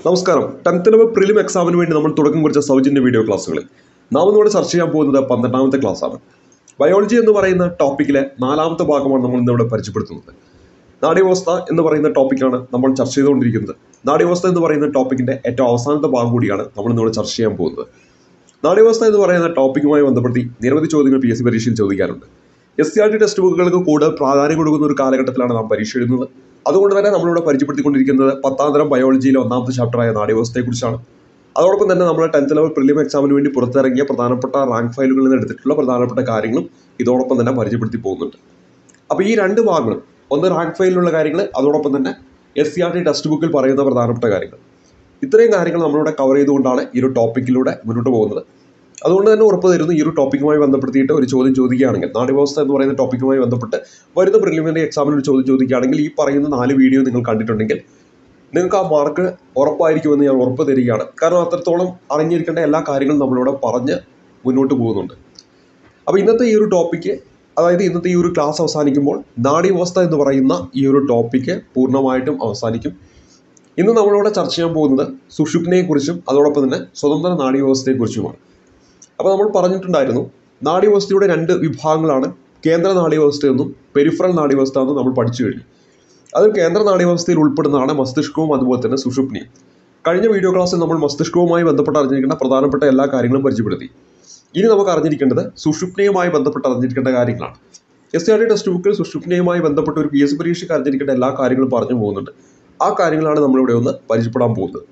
നമസ്കാരം tenth level prelim എക്സാമിന് വേണ്ടി നമ്മൾ തുടക്കം കുറിച്ച സൗജന്യ വീഡിയോ ക്ലാസ്സുകളിൽ നാം ഇന്നിവിടെ ചർച്ച ചെയ്യാൻ പോകുന്നത് പന്ത്രണ്ടാമത്തെ ക്ലാസ്സാണ് ബയോളജി എന്ന് പറയുന്ന ടോപ്പിക്കിലെ നാലാമത്തെ ഭാഗമാണ് നമ്മൾ ഇന്നിവിടെ പരിചയപ്പെടുത്തുന്നത് നാഡ്യവസ്ഥ എന്ന് പറയുന്ന ടോപ്പിക്കാണ് നമ്മൾ ചർച്ച ചെയ്തുകൊണ്ടിരിക്കുന്നത് നാഡ്യവസ്ഥ എന്ന് പറയുന്ന ടോപ്പിക്കിന്റെ ഏറ്റവും അവസാനത്തെ ഭാഗം കൂടിയാണ് നമ്മൾ ഇന്നിവിടെ ചർച്ച ചെയ്യാൻ പോകുന്നത് നാഡ്യവസ്ഥ എന്ന് പറയുന്ന ടോപ്പിക്കുമായി ബന്ധപ്പെടുത്തി നിരവധി ചോദ്യങ്ങൾ പി എസ് സി പരീക്ഷയിൽ ചോദിക്കാറുണ്ട് S C R T text ബുക്കുകൾക്ക് കൂടുതൽ പ്രാധാന്യം കൊടുക്കുന്ന ഒരു കാലഘട്ടത്തിലാണ് നാം പരീക്ഷ എഴുതുന്നത് അതുകൊണ്ട് തന്നെ നമ്മളിവിടെ പരിചയപ്പെടുത്തിക്കൊണ്ടിരിക്കുന്നത് പത്താം തരം ബയോളജിയിലെ ഒന്നാമത്തെ ചാപ്റ്ററായ നാഡ്യവസ്ഥയെക്കുറിച്ചാണ് അതോടൊപ്പം തന്നെ നമ്മൾ ടെൻത്ത് ലെവൽ പ്രിലിം എക്സാമിന് വേണ്ടി പുറത്തിറങ്ങിയ പ്രധാനപ്പെട്ട റാങ്ക് ഫയലുകളിൽ നിന്ന് എടുത്തിട്ടുള്ള പ്രധാനപ്പെട്ട കാര്യങ്ങളും ഇതോടൊപ്പം തന്നെ പരിചയപ്പെടുത്തി പോകുന്നുണ്ട് അപ്പോൾ ഈ രണ്ട് ഭാഗങ്ങളും ഒന്ന് റാങ്ക് ഫയലിലുള്ള കാര്യങ്ങൾ അതോടൊപ്പം തന്നെ S C R T text ബുക്കിൽ പറയുന്ന പ്രധാനപ്പെട്ട കാര്യങ്ങൾ ഇത്രയും കാര്യങ്ങൾ നമ്മളിവിടെ കവർ ചെയ്തുകൊണ്ടാണ് ഈ ഒരു ടോപ്പിക്കിലൂടെ മുന്നോട്ട് പോകുന്നത് അതുകൊണ്ട് തന്നെ ഉറപ്പ് തരുന്നു ഈ ഒരു ടോപ്പിക്കുമായി ബന്ധപ്പെടുത്തിയിട്ട് ഒരു ചോദ്യം ചോദിക്കുകയാണെങ്കിൽ നാഡ്യവസ്ഥ എന്ന് പറയുന്ന ടോപ്പിക്കുമായി ബന്ധപ്പെട്ട് വരുന്ന പ്രിലിമിനറി എക്സാമിൽ ഒരു ചോദ്യം ചോദിക്കുകയാണെങ്കിൽ ഈ പറയുന്ന നാല് വീഡിയോ നിങ്ങൾ കണ്ടിട്ടുണ്ടെങ്കിൽ നിങ്ങൾക്ക് ആ മാർക്ക് ഉറപ്പായിരിക്കുമെന്ന് ഞാൻ ഉറപ്പ് തരികയാണ് കാരണം അത്രത്തോളം അറിഞ്ഞിരിക്കേണ്ട എല്ലാ കാര്യങ്ങളും നമ്മളിവിടെ പറഞ്ഞ് മുന്നോട്ട് പോകുന്നുണ്ട് അപ്പോൾ ഇന്നത്തെ ഈ ഒരു ടോപ്പിക്ക് അതായത് ഇന്നത്തെ ഈ ഒരു ക്ലാസ് അവസാനിക്കുമ്പോൾ നാഡീവസ്ഥ എന്ന് പറയുന്ന ഈ ഒരു ടോപ്പിക്ക് പൂർണ്ണമായിട്ടും അവസാനിക്കും ഇന്ന് നമ്മളിവിടെ ചർച്ച ചെയ്യാൻ പോകുന്നത് സുഷുപ്നയെക്കുറിച്ചും അതോടൊപ്പം തന്നെ സ്വതന്ത്ര നാഡീവ്യവസ്ഥയെക്കുറിച്ചുമാണ് അപ്പോൾ നമ്മൾ പറഞ്ഞിട്ടുണ്ടായിരുന്നു നാഡീവ്യവസ്ഥയുടെ രണ്ട് വിഭാഗങ്ങളാണ് കേന്ദ്ര നാഡീവ്യവസ്ഥ എന്നും പെരിഫറൽ നാഡീവ്യവസ്ഥ എന്നും നമ്മൾ പഠിച്ചു കഴിഞ്ഞു അതിൽ കേന്ദ്ര നാഡീവ്യവസ്ഥയിൽ ഉൾപ്പെടുന്നതാണ് മസ്തിഷ്കവും അതുപോലെ തന്നെ സുഷുപ്നിയും കഴിഞ്ഞ വീഡിയോ ക്ലാസ്സിൽ നമ്മൾ മസ്തിഷ്കവുമായി ബന്ധപ്പെട്ട് അറിഞ്ഞിരിക്കേണ്ട പ്രധാനപ്പെട്ട എല്ലാ കാര്യങ്ങളും പരിചയപ്പെടുത്തി ഇനി നമുക്ക് അറിഞ്ഞിരിക്കേണ്ടത് സുഷുപ്നയുമായി ബന്ധപ്പെട്ട് അറിഞ്ഞിരിക്കേണ്ട കാര്യങ്ങളാണ് എസ് ആർ ടി ടെക്സ്റ്റ് ബുക്കിൽ സുഷുപ്നയുമായി ബന്ധപ്പെട്ട് ഒരു പി എസ് സി പരീക്ഷയ്ക്ക് അറിഞ്ഞിരിക്കേണ്ട എല്ലാ കാര്യങ്ങളും പറഞ്ഞു പോകുന്നുണ്ട് ആ കാര്യങ്ങളാണ് നമ്മളിവിടെ ഒന്ന് പരിചയപ്പെടാൻ പോകുന്നത്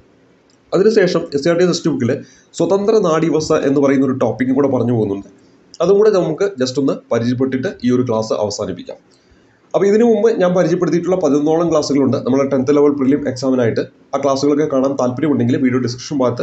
അതിനുശേഷം എസ് ആർ ടി ടെക്സ്റ്റ് ബുക്കിൽ സ്വതന്ത്ര നാഡീവസ്ഥ എന്ന് പറയുന്ന ഒരു ടോപ്പിക്കും കൂടെ പറഞ്ഞു പോകുന്നുണ്ട് അതും കൂടെ നമുക്ക് ജസ്റ്റ് ഒന്ന് പരിചയപ്പെട്ടിട്ട് ഈ ഒരു ക്ലാസ് അവസാനിപ്പിക്കാം അപ്പോൾ ഇതിനു മുമ്പ് ഞാൻ പരിചയപ്പെടുത്തിയിട്ടുള്ള പതിനൊന്നോളം ക്ലാസ്സുകളുണ്ട് നമ്മുടെ ടെൻത്ത് ലെവൽ പ്രിലിം എക്സാമിനായിട്ട് ആ ക്ലാസ്സുകളൊക്കെ കാണാൻ താല്പര്യമുണ്ടെങ്കിൽ വീഡിയോ ഡിസ്ക്രിപ്ഷൻ ഭാഗത്ത്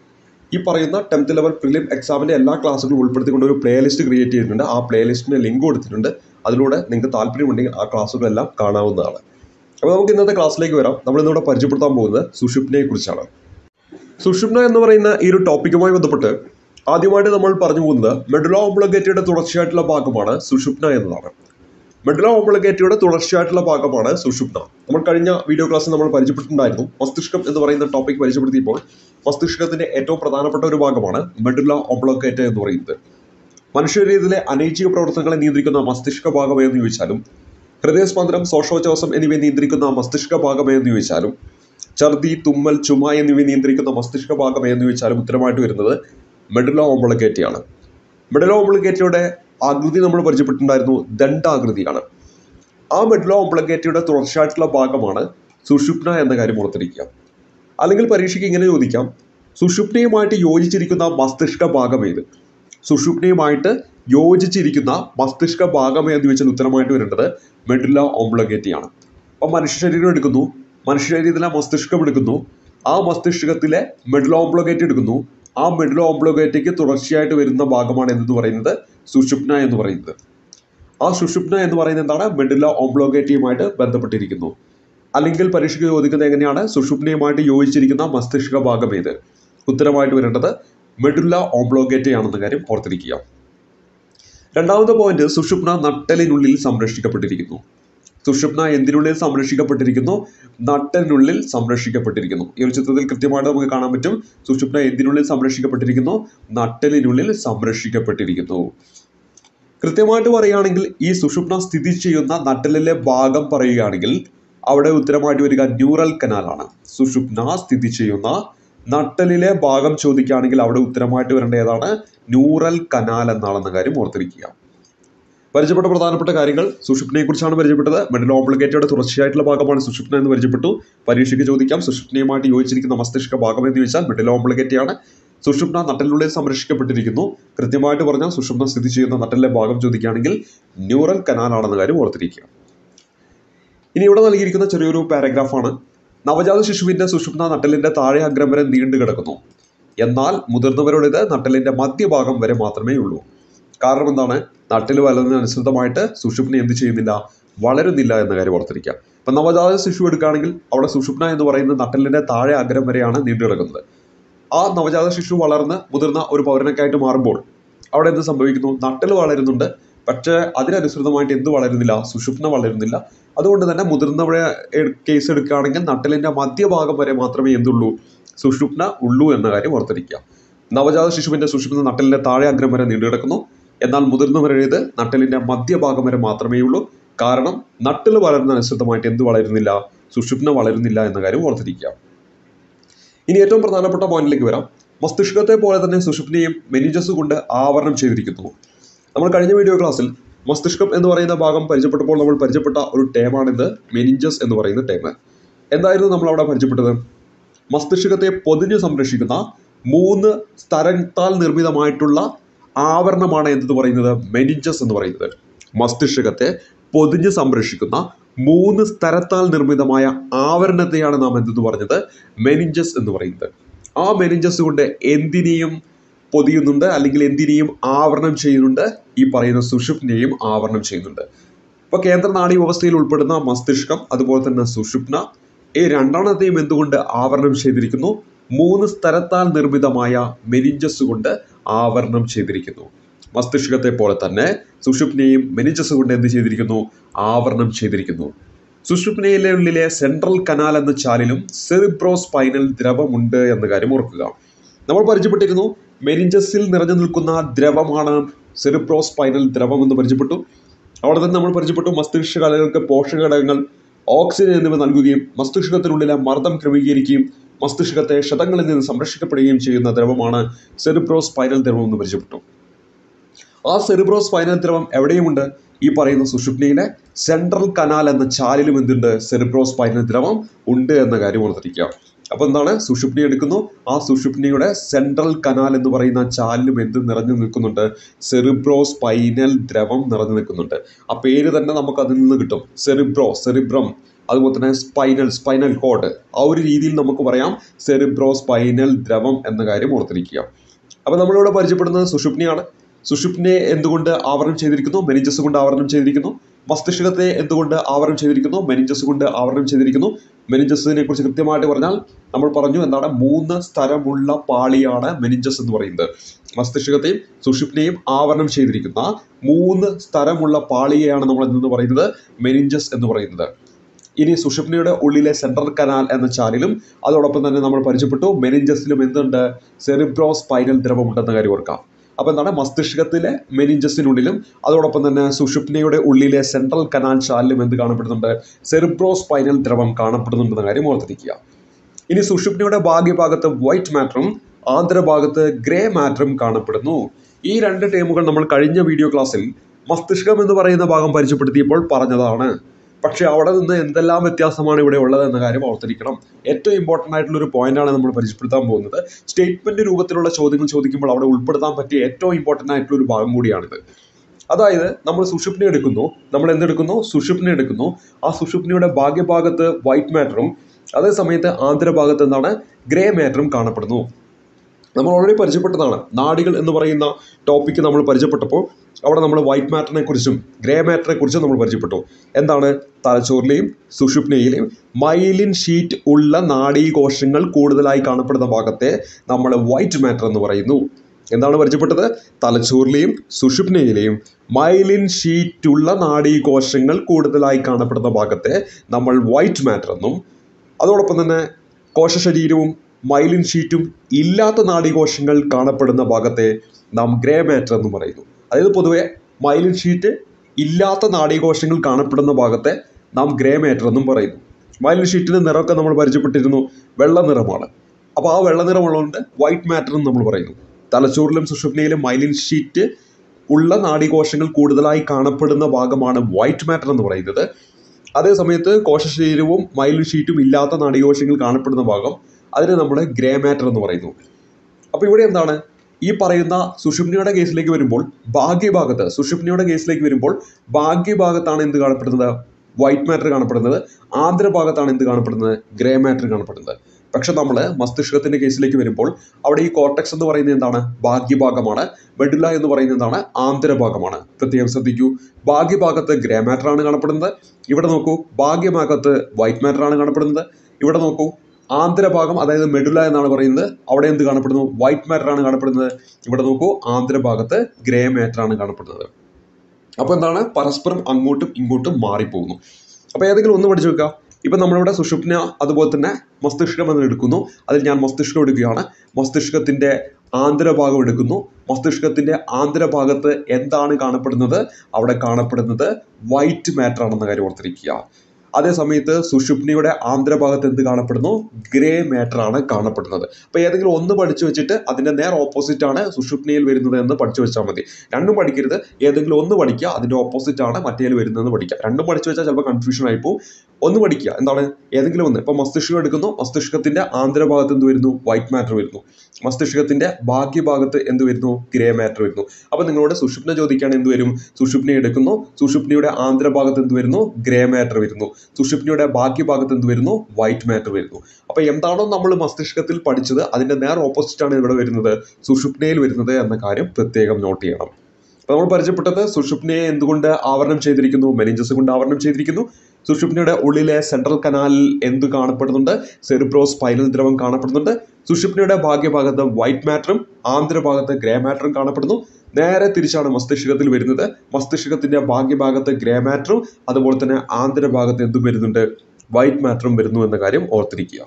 ഈ പറയുന്ന ടെൻത്ത് ലെവൽ പ്രിലിം എക്സാമിൻ്റെ എല്ലാ ക്ലാസ്സുകളും ഉൾപ്പെടുത്തിക്കൊണ്ട് ഒരു പ്ലേലിസ്റ്റ് ക്രിയേറ്റ് ചെയ്തിട്ടുണ്ട് ആ പ്ലേലിസ്റ്റിന് ലിങ്ക് കൊടുത്തിട്ടുണ്ട് അതിലൂടെ നിങ്ങൾക്ക് താല്പര്യമുണ്ടെങ്കിൽ ആ ക്ലാസ്സുകളെല്ലാം കാണാവുന്നതാണ് അപ്പോൾ നമുക്ക് ഇന്നത്തെ ക്ലാസ്സിലേക്ക് വരാം നമ്മൾ ഇന്നിവിടെ പരിചയപ്പെടുത്താൻ പോകുന്നത് സുഷുപ്നയെ കുറിച്ചാണ് സുഷുപ്ന എന്ന് പറയുന്ന ഈ ഒരു ടോപ്പിക്കുമായി ബന്ധപ്പെട്ട് ആദ്യമായിട്ട് നമ്മൾ പറഞ്ഞു പോകുന്നത് മെഡുല ഓംബ്ലഗേറ്റയുടെ തുടർച്ചയായിട്ടുള്ള ഭാഗമാണ് സുഷുപ്ന എന്നതാണ് മെഡുല ഓംബ്ലഗേറ്റയുടെ തുടർച്ചയായിട്ടുള്ള ഭാഗമാണ് സുഷുപ്ന നമ്മൾ കഴിഞ്ഞ വീഡിയോ ക്ലാസ്സിൽ നമ്മൾ പരിചയപ്പെട്ടിട്ടുണ്ടായിരുന്നു മസ്തിഷ്കം എന്ന് പറയുന്ന ടോപ്പിക് പരിചയപ്പെടുത്തിയപ്പോൾ മസ്തിഷ്കത്തിന്റെ ഏറ്റവും പ്രധാനപ്പെട്ട ഒരു ഭാഗമാണ് മെഡുല ഓംബ്ലഗേറ്റ എന്ന് പറയുന്നത് മനുഷ്യരീതിയിലെ അനൈച്ഛിക പ്രവർത്തനങ്ങളെ നിയന്ത്രിക്കുന്ന മസ്തിഷ്ക ഭാഗം എന്ന് ചോദിച്ചാലും ഹൃദയസ്പന്ദനം ശ്വാസോച്ഛ്വാസം എന്നിവയെ നിയന്ത്രിക്കുന്ന മസ്തിഷ്ക ഭാഗം എന്ന് ചോദിച്ചാലും ഛർദി തുമ്മൽ ചുമ എന്നിവയെ നിയന്ത്രിക്കുന്ന മസ്തിഷ്ക ഭാഗം എന്ന് ചോദിച്ചാലും ഉത്തരമായിട്ട് വരുന്നത് മെഡുല ഓംബ്ലഗേറ്റയാണ് മെഡുല ഓംബ്ലഗേറ്റയുടെ ആകൃതി നമ്മൾ പരിചയപ്പെട്ടിട്ടുണ്ടായിരുന്നു ദണ്ഡാകൃതിയാണ് ആ മെഡുല ഓംബ്ലഗേറ്റയുടെ തുടർച്ചയായിട്ടുള്ള ഭാഗമാണ് സുഷുപ്ന എന്ന കാര്യം ഓർത്തിരിക്കുക അല്ലെങ്കിൽ പരീക്ഷയ്ക്ക് ഇങ്ങനെ ചോദിക്കാം സുഷുപ്നയുമായിട്ട് യോജിച്ചിരിക്കുന്ന മസ്തിഷ്ക ഭാഗം ഏത് സുഷുപ്നയുമായിട്ട് യോജിച്ചിരിക്കുന്ന മസ്തിഷ്ക ഭാഗം എന്ന് ചോദിച്ചാൽ ഉത്തരമായിട്ട് വരേണ്ടത് മെഡുല ഓംബ്ലഗേറ്റയാണ് അപ്പം മനുഷ്യ ശരീരം എടുക്കുന്നു മനുഷ്യ ശരീരത്തിലെ മസ്തിഷ്കം എടുക്കുന്നു ആ മസ്തിഷ്കത്തിലെ മെഡുല ഓംബ്ലഗേറ്റ് എടുക്കുന്നു ആ മെഡുല ഓംബ്ലഗേറ്റയ്ക്ക് തുടർച്ചയായിട്ട് വരുന്ന ഭാഗമാണ് എന്തെന്ന് പറയുന്നത് സുഷുപ്ന എന്ന് പറയുന്നത് ആ സുഷുപ്ന എന്ന് പറയുന്നത് എന്താണ് മെഡുല ഓംബ്ലോഗേറ്റയുമായിട്ട് ബന്ധപ്പെട്ടിരിക്കുന്നു അല്ലെങ്കിൽ പരീക്ഷയ്ക്ക് ചോദിക്കുന്നത് എങ്ങനെയാണ് സുഷുപ്നയുമായിട്ട് യോജിച്ചിരിക്കുന്ന മസ്തിഷ്ക ഭാഗം ഏത് ഉത്തരമായിട്ട് വരേണ്ടത് മെഡുല ഓംബ്ലോഗേറ്റയാണെന്ന കാര്യം ഓർത്തിരിക്കുക രണ്ടാമത്തെ പോയിന്റ് സുഷുപ്ന നട്ടലിനുള്ളിൽ സംരക്ഷിക്കപ്പെട്ടിരിക്കുന്നു സുഷുപ്ന എന്തിനുള്ളിൽ സംരക്ഷിക്കപ്പെട്ടിരിക്കുന്നു നട്ടലിനുള്ളിൽ സംരക്ഷിക്കപ്പെട്ടിരിക്കുന്നു ഈ ഒരു ചിത്രത്തിൽ കൃത്യമായിട്ട് നമുക്ക് കാണാൻ പറ്റും സുഷുപ്ന എന്തിനുള്ളിൽ സംരക്ഷിക്കപ്പെട്ടിരിക്കുന്നു നട്ടലിനുള്ളിൽ സംരക്ഷിക്കപ്പെട്ടിരിക്കുന്നു കൃത്യമായിട്ട് പറയുകയാണെങ്കിൽ ഈ സുഷുപ്ന സ്ഥിതി ചെയ്യുന്ന നട്ടലിലെ ഭാഗം പറയുകയാണെങ്കിൽ അവിടെ ഉത്തരമായിട്ട് വരിക ന്യൂറൽ കനാലാണ് സുഷുപ്ന സ്ഥിതി ചെയ്യുന്ന നട്ടലിലെ ഭാഗം ചോദിക്കുകയാണെങ്കിൽ അവിടെ ഉത്തരമായിട്ട് വരേണ്ട ഏതാണ് ന്യൂറൽ കനാൽ എന്നാണെന്ന കാര്യം ഓർത്തിരിക്കുക പരിചയപ്പെട്ട പ്രധാനപ്പെട്ട കാര്യങ്ങൾ സുഷുപ്നയെ കുറിച്ചാണ് പരിചയപ്പെട്ടത് മെഡൽ ഓംബ്ലിഗേറ്റയുടെ തുടർച്ചയായിട്ടുള്ള ഭാഗമാണ് സുഷുപ്ന എന്ന് പരിചയപ്പെട്ടു പരീക്ഷയ്ക്ക് ചോദിക്കാം സുഷുപ്നയുമായിട്ട് യോജിച്ചിരിക്കുന്ന മസ്തിഷ്ക ഭാഗം എന്ന് ചോദിച്ചാൽ മെഡൽ ഓംബ്ലിഗേറ്റയാണ് സുഷുപ്ന നട്ടലിനുള്ളിൽ സംരക്ഷിക്കപ്പെട്ടിരിക്കുന്നു കൃത്യമായിട്ട് പറഞ്ഞാൽ സുഷുപ്ന സ്ഥിതി ചെയ്യുന്ന നട്ടലിലെ ഭാഗം ചോദിക്കുകയാണെങ്കിൽ ന്യൂറൽ കനാലാണെന്ന കാര്യം ഓർത്തിരിക്കുക ഇനി ഇവിടെ നൽകിയിരിക്കുന്ന ചെറിയൊരു പാരഗ്രാഫാണ് നവജാത ശിശുവിന്റെ സുഷുപ്ന നട്ടലിന്റെ താഴെ അഗ്രം വരെ നീണ്ടു കിടക്കുന്നു എന്നാൽ മുതിർന്നവരുടേത് നട്ടലിന്റെ മധ്യഭാഗം വരെ മാത്രമേ ഉള്ളൂ കാരണം എന്താണ് നട്ടിൽ വളരുന്നതിനനുസൃതമായിട്ട് സുഷുപ്ന എന്ത് ചെയ്യുന്നില്ല വളരുന്നില്ല എന്ന കാര്യം ഓർത്തിരിക്കുക ഇപ്പം നവജാത ശിശു എടുക്കുകയാണെങ്കിൽ അവിടെ സുഷുപ്ന എന്ന് പറയുന്നത് നട്ടലിന്റെ താഴെ അഗ്രം വരെയാണ് നീണ്ടു കിടക്കുന്നത് ആ നവജാത ശിശു വളർന്ന് മുതിർന്ന ഒരു പൗരനൊക്കെയായിട്ട് മാറുമ്പോൾ അവിടെ എന്ത് സംഭവിക്കുന്നു നട്ടൽ വളരുന്നുണ്ട് പക്ഷേ അതിനനുസൃതമായിട്ട് എന്ത് വളരുന്നില്ല സുഷുപ്ന വളരുന്നില്ല അതുകൊണ്ട് തന്നെ മുതിർന്നവരെ എ- കേസ് എടുക്കുകയാണെങ്കിൽ നട്ടലിൻ്റെ മധ്യഭാഗം വരെ മാത്രമേ എന്തുള്ളൂ സുഷുപ്ന ഉള്ളൂ എന്ന കാര്യം ഓർത്തിരിക്കുക നവജാത ശിശുവിൻ്റെ സുഷുപ്ന നട്ടലിൻ്റെ താഴെ അഗ്രം വരെ നീണ്ടു കിടക്കുന്നു എന്നാൽ മുതിർന്നവരുടേത് നട്ടലിൻ്റെ മധ്യഭാഗം വരെ മാത്രമേ ഉള്ളൂ കാരണം നട്ടിൽ വളരുന്നതനുസൃതമായിട്ട് എന്ത് വളരുന്നില്ല സുഷുപ്ന വളരുന്നില്ല എന്ന കാര്യം ഓർത്തിരിക്കുക ഇനി ഏറ്റവും പ്രധാനപ്പെട്ട പോയിന്റിലേക്ക് വരാം മസ്തിഷ്കത്തെ പോലെ തന്നെ സുഷുപ്നയും മെനിജസ് കൊണ്ട് ആവരണം ചെയ്തിരിക്കുന്നു നമ്മൾ കഴിഞ്ഞ വീഡിയോ ക്ലാസ്സിൽ മസ്തിഷ്കം എന്ന് പറയുന്ന ഭാഗം പരിചയപ്പെട്ടപ്പോൾ നമ്മൾ പരിചയപ്പെട്ട ഒരു ടേമാണിത് മെനിഞ്ചസ് എന്ന് പറയുന്ന ടേം എന്തായിരുന്നു നമ്മൾ അവിടെ പരിചയപ്പെട്ടത് മസ്തിഷ്കത്തെ പൊതിഞ്ഞു സംരക്ഷിക്കുന്ന മൂന്ന് സ്ഥലത്താൽ നിർമ്മിതമായിട്ടുള്ള ആവരണമാണ് എന്തെന്ന് പറയുന്നത് മെനിഞ്ചസ് എന്ന് പറയുന്നത് മസ്തിഷ്കത്തെ പൊതിഞ്ഞു സംരക്ഷിക്കുന്ന മൂന്ന് സ്ഥലത്താൽ നിർമ്മിതമായ ആവരണത്തെയാണ് നാം എന്തെന്ന് പറഞ്ഞത് മെനിഞ്ചസ് എന്ന് പറയുന്നത് ആ മെനിഞ്ചസ് കൊണ്ട് എന്തിനേയും പൊതിയുന്നുണ്ട് അല്ലെങ്കിൽ എന്തിനേയും ആവരണം ചെയ്യുന്നുണ്ട് ഈ പറയുന്ന സുഷുപ്നെയും ആവരണം ചെയ്യുന്നുണ്ട് ഇപ്പോൾ കേന്ദ്ര നാഡീ വ്യവസ്ഥയിൽ ഉൾപ്പെടുന്ന മസ്തിഷ്കം അതുപോലെ തന്നെ സുഷുപ്ന ഈ രണ്ടെണ്ണത്തെയും എന്തുകൊണ്ട് ആവരണം ചെയ്തിരിക്കുന്നു മൂന്ന് സ്ഥലത്താൽ നിർമ്മിതമായ മെനിഞ്ചസ് കൊണ്ട് ആവരണം ചെയ്തിരിക്കുന്നു മസ്തിഷ്കത്തെ പോലെ തന്നെ സുഷുപ്നെയും മെനിഞ്ചസ് കൊണ്ട് എന്ത് ചെയ്തിരിക്കുന്നു ആവരണം ചെയ്തിരിക്കുന്നു സുഷുപ്നയിലെ ഉള്ളിലെ സെൻട്രൽ കനാൽ എന്ന ചാലിലും സെറിബ്രോസ്പൈനൽ ദ്രവമുണ്ട് എന്ന കാര്യം ഓർക്കുക നമ്മൾ പരിചയപ്പെട്ടിരുന്നു മെനിഞ്ചസിൽ നിറഞ്ഞു നിൽക്കുന്ന ദ്രവമാണ് സെറിബ്രോസ്പൈനൽ ദ്രവം എന്ന് പരിചയപ്പെട്ടു അവിടെ തന്നെ നമ്മൾ പരിചയപ്പെട്ടു മസ്തിഷ്ക കലകൾക്ക് പോഷകഘടകങ്ങൾ ഓക്സിജൻ എന്നിവ നൽകുകയും മസ്തിഷ്കത്തിനുള്ളിലെ മർദ്ദം ക്രമീകരിക്കുകയും മസ്തിഷ്കത്തെ ക്ഷതങ്ങളിൽ നിന്ന് സംരക്ഷിക്കപ്പെടുകയും ചെയ്യുന്ന ദ്രവമാണ് സെറിബ്രോസ്പൈനൽ ദ്രവം എന്ന് പരിചയപ്പെട്ടു ആ സെറിബ്രോസ്പൈനൽ ദ്രവം എവിടെയുമുണ്ട് ഈ പറയുന്ന സുഷുപ്നയിലെ സെൻട്രൽ കനാൽ എന്ന ചാലിലും എന്തുണ്ട് സെറിബ്രോസ്പൈനൽ ദ്രവം ഉണ്ട് എന്ന കാര്യം ഓർത്തിരിക്കുക അപ്പോൾ എന്താണ് സുഷുപ്നി എടുക്കുന്നു ആ സുഷുപ്നിയുടെ സെൻട്രൽ കനാൽ എന്ന് പറയുന്ന ചാലിലും എന്ത് നിറഞ്ഞു നിൽക്കുന്നുണ്ട് സെറിബ്രോസ്പൈനൽ ദ്രവം നിറഞ്ഞു നിൽക്കുന്നുണ്ട് ആ പേര് തന്നെ നമുക്ക് അതിൽ നിന്ന് കിട്ടും സെറിബ്രോ സെറിബ്രം അതുപോലെ തന്നെ സ്പൈനൽ സ്പൈനൽ കോഡ് ആ ഒരു രീതിയിൽ നമുക്ക് പറയാം സെറിബ്രോ സ്പൈനൽ ദ്രവം എന്ന കാര്യം ഓർത്തിരിക്കുക അപ്പോൾ നമ്മളിവിടെ പരിചയപ്പെടുന്നത് സുഷുപ്നിയാണ് സുഷുപ്നെ എന്തുകൊണ്ട് ആവരണം ചെയ്തിരിക്കുന്നു മെനിഞ്ചസ് കൊണ്ട് ആവരണം ചെയ്തിരിക്കുന്നു മസ്തിഷ്കത്തെ എന്തുകൊണ്ട് ആവരണം ചെയ്തിരിക്കുന്നു മെനിഞ്ചസ് കൊണ്ട് ആവരണം ചെയ്തിരിക്കുന്നു മെനിഞ്ചസിനെ കുറിച്ച് കൃത്യമായിട്ട് പറഞ്ഞാൽ നമ്മൾ പറഞ്ഞു എന്താണ് മൂന്ന് സ്ഥലമുള്ള പാളിയാണ് മെനിഞ്ചസ് എന്ന് പറയുന്നത് മസ്തിഷ്കത്തെയും സുഷുപ്നെയും ആവരണം ചെയ്തിരിക്കുന്ന മൂന്ന് സ്ഥലമുള്ള പാളിയെയാണ് നമ്മൾ എന്തെന്ന് പറയുന്നത് മെനിഞ്ചസ് എന്ന് പറയുന്നത് ഇനി സുഷുപ്നയുടെ ഉള്ളിലെ സെൻട്രൽ കനാൽ എന്ന ചാലിലും അതോടൊപ്പം തന്നെ നമ്മൾ പരിചയപ്പെട്ടു മെനിഞ്ചസിലും എന്തുണ്ട് സെറിബ്രോ സ്പൈനൽ ദ്രവം ഉണ്ടെന്ന കാര്യം ഓർക്കാം അപ്പോൾ എന്താണ് മസ്തിഷ്കത്തിലെ മെനിഞ്ചസിനുള്ളിലും അതോടൊപ്പം തന്നെ സുഷുപ്നയുടെ ഉള്ളിലെ സെൻട്രൽ കനാൽ ചാലിലും എന്ത് കാണപ്പെടുന്നുണ്ട് സെറിബ്രോ സ്പൈനൽ ദ്രവം കാണപ്പെടുന്നുണ്ടെന്ന കാര്യം ഓർത്തിരിക്കുക ഇനി സുഷുപ്നയുടെ ഭാഗ്യഭാഗത്ത് വൈറ്റ് മാറ്ററും ആന്തരഭാഗത്ത് ഗ്രേ മാറ്ററും കാണപ്പെടുന്നു ഈ രണ്ട് ടേമുകൾ നമ്മൾ കഴിഞ്ഞ വീഡിയോ ക്ലാസ്സിൽ മസ്തിഷ്കം എന്ന് പറയുന്ന ഭാഗം പരിചയപ്പെടുത്തിയപ്പോൾ പറഞ്ഞതാണ് പക്ഷേ അവിടെ നിന്ന് എന്തെല്ലാം വ്യത്യാസമാണ് ഇവിടെ ഉള്ളത് എന്ന കാര്യം ഓർത്തിരിക്കണം ഏറ്റവും ഇമ്പോർട്ടൻ്റ് ആയിട്ടുള്ള ഒരു പോയിന്റാണ് നമ്മൾ പരിചയപ്പെടുത്താൻ പോകുന്നത് സ്റ്റേറ്റ്മെന്റ് രൂപത്തിലുള്ള ചോദ്യങ്ങൾ ചോദിക്കുമ്പോൾ അവിടെ ഉൾപ്പെടുത്താൻ പറ്റിയ ഏറ്റവും ഇമ്പോർട്ടൻ്റ് ആയിട്ടുള്ള ഒരു ഭാഗം കൂടിയാണിത് അതായത് നമ്മൾ സുഷുപ്ന എടുക്കുന്നു നമ്മൾ എന്തെടുക്കുന്നു സുഷുപ്ന എടുക്കുന്നു ആ സുഷുപ്നയുടെ ഭാഗ്യഭാഗത്ത് വൈറ്റ് മാറ്ററും അതേ സമയത്ത് ആന്തരഭാഗത്ത് എന്താണ് ഗ്രേ മാറ്ററും കാണപ്പെടുന്നു നമ്മൾ ഓൾറെഡി പരിചയപ്പെട്ടതാണ് നാഡികൾ എന്ന് പറയുന്ന ടോപ്പിക്ക് നമ്മൾ പരിചയപ്പെട്ടപ്പോൾ അവിടെ നമ്മൾ വൈറ്റ് മാറ്ററിനെ കുറിച്ചും ഗ്രേ മാറ്ററിനെ കുറിച്ചും നമ്മൾ പരിചയപ്പെട്ടു എന്താണ് തലച്ചോറിലെയും സുഷുപ്നയിലെയും മൈലിൻ ഷീറ്റ് ഉള്ള നാഡീകോശങ്ങൾ കൂടുതലായി കാണപ്പെടുന്ന ഭാഗത്തെ നമ്മൾ വൈറ്റ് മാറ്റർ എന്ന് പറയുന്നു എന്താണ് പരിചയപ്പെട്ടത് തലച്ചോറിലെയും സുഷുപ്നയിലെയും മൈലിൻ ഷീറ്റുള്ള നാഡീകോശങ്ങൾ കൂടുതലായി കാണപ്പെടുന്ന ഭാഗത്തെ നമ്മൾ വൈറ്റ് മാറ്റർ എന്നും അതോടൊപ്പം തന്നെ കോശശരീരവും മൈലിൻ ഷീറ്റും ഇല്ലാത്ത നാഡീകോശങ്ങൾ കാണപ്പെടുന്ന ഭാഗത്തെ നാം ഗ്രേ മാറ്റർ എന്ന് പറയുന്നു അതായത് പൊതുവെ മൈലിൻ ഷീറ്റ് ഇല്ലാത്ത നാഡീകോശങ്ങൾ കാണപ്പെടുന്ന ഭാഗത്തെ നാം ഗ്രേ മാറ്റർ എന്നും പറയുന്നു മൈലിൻ ഷീറ്റിൻ്റെ നിറമൊക്കെ നമ്മൾ പരിചയപ്പെട്ടിരുന്നു വെള്ള നിറമാണ് അപ്പോൾ ആ വെള്ള നിറമുള്ളതുകൊണ്ട് വൈറ്റ് മാറ്റർ എന്ന് നമ്മൾ പറയുന്നു തലച്ചോറിലും സുഷുപ്നയിലും മൈലിൻ ഷീറ്റ് ഉള്ള നാഡീകോശങ്ങൾ കൂടുതലായി കാണപ്പെടുന്ന ഭാഗമാണ് വൈറ്റ് മാറ്റർ എന്ന് പറയുന്നത് അതേ സമയത്ത് കോശശരീരവും മൈലിൻ ഷീറ്റും ഇല്ലാത്ത നാഡീകോശങ്ങൾ കാണപ്പെടുന്ന ഭാഗം അതിനെ നമ്മൾ ഗ്രേ മാറ്റർ എന്ന് പറയുന്നു അപ്പോൾ ഇവിടെ എന്താണ് ഈ പറയുന്ന സുഷുപ്നിയുടെ കേസിലേക്ക് വരുമ്പോൾ ഭാഗ്യഭാഗത്ത് സുഷുപ്നിയുടെ കേസിലേക്ക് വരുമ്പോൾ ഭാഗ്യഭാഗത്താണ് എന്ത് കാണപ്പെടുന്നത് വൈറ്റ് മാറ്റർ കാണപ്പെടുന്നത് ആന്തരഭാഗത്താണ് എന്ത് കാണപ്പെടുന്നത് ഗ്രേ മാറ്റർ കാണപ്പെടുന്നത് പക്ഷെ നമ്മൾ മസ്തിഷ്കത്തിന്റെ കേസിലേക്ക് വരുമ്പോൾ അവിടെ ഈ കോർട്ടക്സ് എന്ന് പറയുന്നത് എന്താണ് ഭാഗ്യഭാഗമാണ് മെഡുല എന്ന് പറയുന്നത് എന്താണ് ആന്തരഭാഗമാണ് പ്രത്യേകം ശ്രദ്ധിക്കൂ ഭാഗ്യഭാഗത്ത് ഗ്രേ മാറ്റർ ആണ് കാണപ്പെടുന്നത് ഇവിടെ നോക്കൂ ഭാഗ്യഭാഗത്ത് വൈറ്റ് മാറ്റർ ആണ് കാണപ്പെടുന്നത് ഇവിടെ നോക്കൂ ആന്തരഭാഗം അതായത് മെഡുല എന്നാണ് പറയുന്നത് അവിടെ എന്ത് കാണപ്പെടുന്നു വൈറ്റ് മാറ്റർ ആണ് കാണപ്പെടുന്നത് ഇവിടെ നോക്കൂ ആന്തരഭാഗത്ത് ഗ്രേ മാറ്റർ ആണ് കാണപ്പെടുന്നത് അപ്പോൾ എന്താണ് പരസ്പരം അങ്ങോട്ടും ഇങ്ങോട്ടും മാറിപ്പോകുന്നു അപ്പോൾ ഏതെങ്കിലും ഒന്ന് പഠിച്ചു വെക്കുക ഇപ്പം നമ്മളിവിടെ സുഷുപ്ന അതുപോലെ തന്നെ മസ്തിഷ്കം എന്ന് എടുക്കുന്നു അതിൽ ഞാൻ മസ്തിഷ്കം എടുക്കുകയാണ് മസ്തിഷ്കത്തിൻ്റെ ആന്തരഭാഗം എടുക്കുന്നു മസ്തിഷ്കത്തിൻ്റെ ആന്തരഭാഗത്ത് എന്താണ് കാണപ്പെടുന്നത് അവിടെ കാണപ്പെടുന്നത് വൈറ്റ് മാറ്റർ ആണെന്ന കാര്യം ഓർത്തിരിക്കുക അതേ സമയത്ത് സുഷുപ്നിയുടെ ആന്തരഭാഗത്ത് എന്ത് കാണപ്പെടുന്നു ഗ്രേ മാറ്റർ ആണ് കാണപ്പെടുന്നത് അപ്പോൾ ഏതെങ്കിലും ഒന്ന് പഠിച്ചു വെച്ചിട്ട് അതിൻ്റെ നേർ ഓപ്പോസിറ്റ് ആണ് സുഷുപ്നിയിൽ വരുന്നത് എന്ന് പഠിച്ചു വെച്ചാൽ മതി രണ്ടും പഠിക്കരുത് ഏതെങ്കിലും ഒന്ന് പഠിക്കുക അതിൻ്റെ ഓപ്പോസിറ്റ് ആണ് മറ്റേതിൽ വരുന്നതെന്ന് പഠിക്കുക രണ്ടും പഠിച്ചു വെച്ചാൽ ചിലപ്പോൾ കൺഫ്യൂഷൻ ആയി പോകും ഒന്ന് പഠിക്കുക എന്താണ് ഏതെങ്കിലും ഒന്ന് ഇപ്പോൾ മസ്തിഷ്കം എടുക്കുന്നു മസ്തിഷ്കത്തിൻ്റെ ആന്തരഭാഗത്ത് എന്ത് വരുന്നു വൈറ്റ് മാറ്റർ വരുന്നു മസ്തിഷ്കത്തിൻ്റെ ബാഹ്യഭാഗത്ത് എന്ത് വരുന്നു ഗ്രേ മാറ്റർ വരുന്നു അപ്പോൾ നിങ്ങളോട് സുഷുപ്ന ചോദിക്കുകയാണ് എന്ത് വരും സുഷുപ്ന എടുക്കുന്നു സുഷുപ്നിയുടെ ആന്തരഭാഗത്ത് എന്ത് വരുന്നു ഗ്രേ മാറ്റർ വരുന്നു സുഷുപ്നിയുടെ ബാഹ്യഭാഗത്ത് എന്ത് വരുന്നു വൈറ്റ് മാറ്റർ വരുന്നു അപ്പോൾ എന്താണോ നമ്മൾ മസ്തിഷ്കത്തിൽ പഠിച്ചത് അതിൻ്റെ നേർ ഓപ്പോസിറ്റ് ആണ് ഇവിടെ വരുന്നത് സുഷുപ്നയിൽ വരുന്നത് എന്ന കാര്യം പ്രത്യേകം നോട്ട് ചെയ്യണം അപ്പോൾ നമ്മൾ പരിചയപ്പെട്ടത് സുഷുപ്നയെ എന്തുകൊണ്ട് ആവരണം ചെയ്തിരിക്കുന്നു മെനിഞ്ചസ് കൊണ്ട് ആവരണം ചെയ്തിരിക്കുന്നു സുഷുപ്നയുടെ ഉള്ളിലെ സെൻട്രൽ കനാലിൽ എന്ത് കാണപ്പെടുന്നുണ്ട് സെറിബ്രോ സ്പൈനൽ ദ്രവം കാണപ്പെടുന്നുണ്ട് സുഷുപ്നയുടെ ഭാഗ്യഭാഗത്ത് വൈറ്റ് മാറ്ററും ആന്തരഭാഗത്ത് ഗ്രേ മാറ്ററും കാണപ്പെടുന്നു നേരെ തിരിച്ചാണ് മസ്തിഷ്കത്തിൽ വരുന്നത് മസ്തിഷ്കത്തിന്റെ ഭാഗ്യഭാഗത്ത് ഗ്രേ മാറ്ററും അതുപോലെ തന്നെ ആന്തരഭാഗത്ത് എന്തും വരുന്നുണ്ട് വൈറ്റ് മാറ്ററും വരുന്നു എന്ന കാര്യം ഓർത്തിരിക്കുക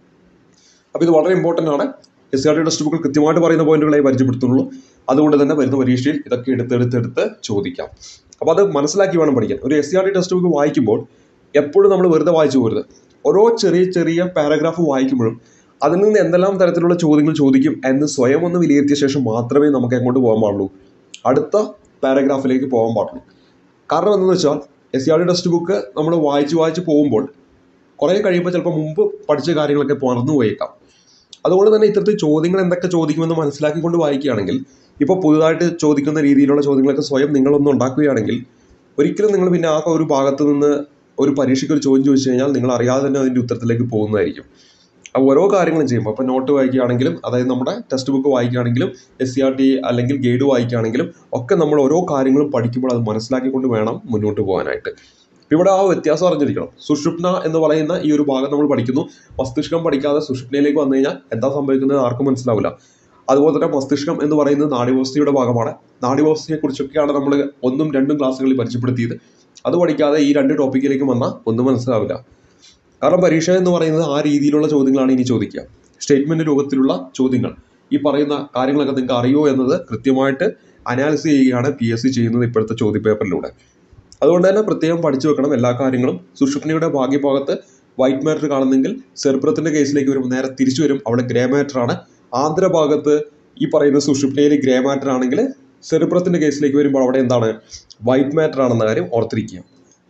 അപ്പോൾ ഇത് വളരെ ഇമ്പോർട്ടൻ്റ് ആണ് എസ് ആർ ടി ടെക്സ്റ്റ് ബുക്കിൽ കൃത്യമായിട്ട് പറയുന്ന പോയിന്റുകളെ പരിചയപ്പെടുത്തുന്നുള്ളൂ അതുകൊണ്ട് തന്നെ വരുന്ന പരീക്ഷയിൽ ഇതൊക്കെ എടുത്തെടുത്തെടുത്ത് ചോദിക്കാം അപ്പോൾ അത് മനസ്സിലാക്കി വേണം പഠിക്കാൻ ഒരു S C R T textbook വായിക്കുമ്പോൾ എപ്പോഴും നമ്മൾ വെറുതെ വായിച്ചു പോരുത് ഓരോ ചെറിയ ചെറിയ പാരഗ്രാഫ് വായിക്കുമ്പോഴും അതിൽ നിന്ന് എന്തെല്ലാം തരത്തിലുള്ള ചോദ്യങ്ങൾ ചോദിക്കും എന്ന് സ്വയം ഒന്ന് വിലയിരുത്തിയ ശേഷം മാത്രമേ നമുക്ക് എങ്ങോട്ട് പോകാൻ പാടുള്ളൂ അടുത്ത പാരഗ്രാഫിലേക്ക് പോകാൻ പാടുള്ളൂ കാരണം എന്തെന്ന് വെച്ചാൽ S C R T textbook നമ്മൾ വായിച്ച് വായിച്ച് പോകുമ്പോൾ കുറേ കഴിയുമ്പോൾ ചിലപ്പോൾ മുമ്പ് പഠിച്ച കാര്യങ്ങളൊക്കെ മറന്നു പോയേക്കാം അതുകൊണ്ട് തന്നെ ഇത്തരത്തിൽ ചോദ്യങ്ങൾ എന്തൊക്കെ ചോദിക്കുമെന്ന് മനസ്സിലാക്കിക്കൊണ്ട് വായിക്കുകയാണെങ്കിൽ ഇപ്പോൾ പുതുതായിട്ട് ചോദിക്കുന്ന രീതിയിലുള്ള ചോദ്യങ്ങളൊക്കെ സ്വയം നിങ്ങളൊന്ന് ഉണ്ടാക്കുകയാണെങ്കിൽ ഒരിക്കലും നിങ്ങൾ പിന്നെ ആ ഒരു ഭാഗത്ത് നിന്ന് ഒരു പരീക്ഷയ്ക്ക് ഒരു ചോദ്യം ചോദിച്ചു കഴിഞ്ഞാൽ നിങ്ങൾ അറിയാതെ തന്നെ അതിൻ്റെ ഉത്തരത്തിലേക്ക് പോകുന്നതായിരിക്കും അപ്പോൾ ഓരോ കാര്യങ്ങളും ചെയ്യുമ്പോൾ അപ്പോൾ നോട്ട് വായിക്കുകയാണെങ്കിലും അതായത് നമ്മുടെ ടെക്സ്റ്റ് ബുക്ക് വായിക്കുകയാണെങ്കിലും എസ് സി ആർ ടി അല്ലെങ്കിൽ ഗൈഡ് വായിക്കുകയാണെങ്കിലും ഒക്കെ നമ്മൾ ഓരോ കാര്യങ്ങളും പഠിക്കുമ്പോൾ അത് മനസ്സിലാക്കിക്കൊണ്ട് വേണം മുന്നോട്ട് പോകാനായിട്ട് ഇവിടെ ആ വ്യത്യാസം അറിഞ്ഞിരിക്കണം സുഷുപ്ന എന്ന് പറയുന്ന ഈ ഒരു ഭാഗം നമ്മൾ പഠിക്കുന്നു മസ്തിഷ്കം പഠിക്കാതെ സുഷുപ്നയിലേക്ക് വന്നു കഴിഞ്ഞാൽ എന്താ സംഭവിക്കുന്നത് ആർക്കും മനസ്സിലാവില്ല അതുപോലെ തന്നെ മസ്തിഷ്കം എന്ന് പറയുന്നത് നാഡീവ്യവസ്ഥയുടെ ഭാഗമാണ് നാഡീവ്യവസ്ഥയെ കുറിച്ചൊക്കെയാണ് നമ്മൾ ഒന്നും രണ്ടും ക്ലാസ്സുകളിൽ പരിചയപ്പെടുത്തിയത് അത് പഠിക്കാതെ ഈ രണ്ട് ടോപ്പിക്കിലേക്ക് വന്നാൽ ഒന്നും മനസ്സിലാവില്ല കാരണം പരീക്ഷ എന്ന് പറയുന്നത് ആ രീതിയിലുള്ള ചോദ്യങ്ങളാണ് ഇനി ചോദിക്കുക സ്റ്റേറ്റ്മെന്റ് രൂപത്തിലുള്ള ചോദ്യങ്ങൾ ഈ പറയുന്ന കാര്യങ്ങളൊക്കെ നിങ്ങൾക്ക് അറിയോ എന്നത് കൃത്യമായിട്ട് അനാലിസ് ചെയ്യുകയാണ് പി എസ് സി ചെയ്യുന്നത് ഇപ്പോഴത്തെ ചോദ്യപേപ്പറിലൂടെ അതുകൊണ്ട് തന്നെ പ്രത്യേകം പഠിച്ചു വെക്കണം എല്ലാ കാര്യങ്ങളും സുഷുപ്നിയുടെ ഭാഗ്യഭാഗത്ത് വൈറ്റ് മാറ്റർ കാണുന്നെങ്കിൽ സെർബ്രത്തിന്റെ കേസിലേക്ക് വരുമ്പോൾ നേരെ തിരിച്ചു വരും അവിടെ ഗ്രേ മാറ്റർ ആണ് ആന്തരഭാഗത്ത് ഈ പറയുന്ന സുഷുപ്നയിൽ ഗ്രേ മാറ്റർ ആണെങ്കിൽ സെറിബ്രത്തിന്റെ കേസിലേക്ക് വരുമ്പോൾ അവിടെ എന്താണ് വൈറ്റ് മാറ്റർ ആണെന്ന കാര്യം ഓർത്തിരിക്കുക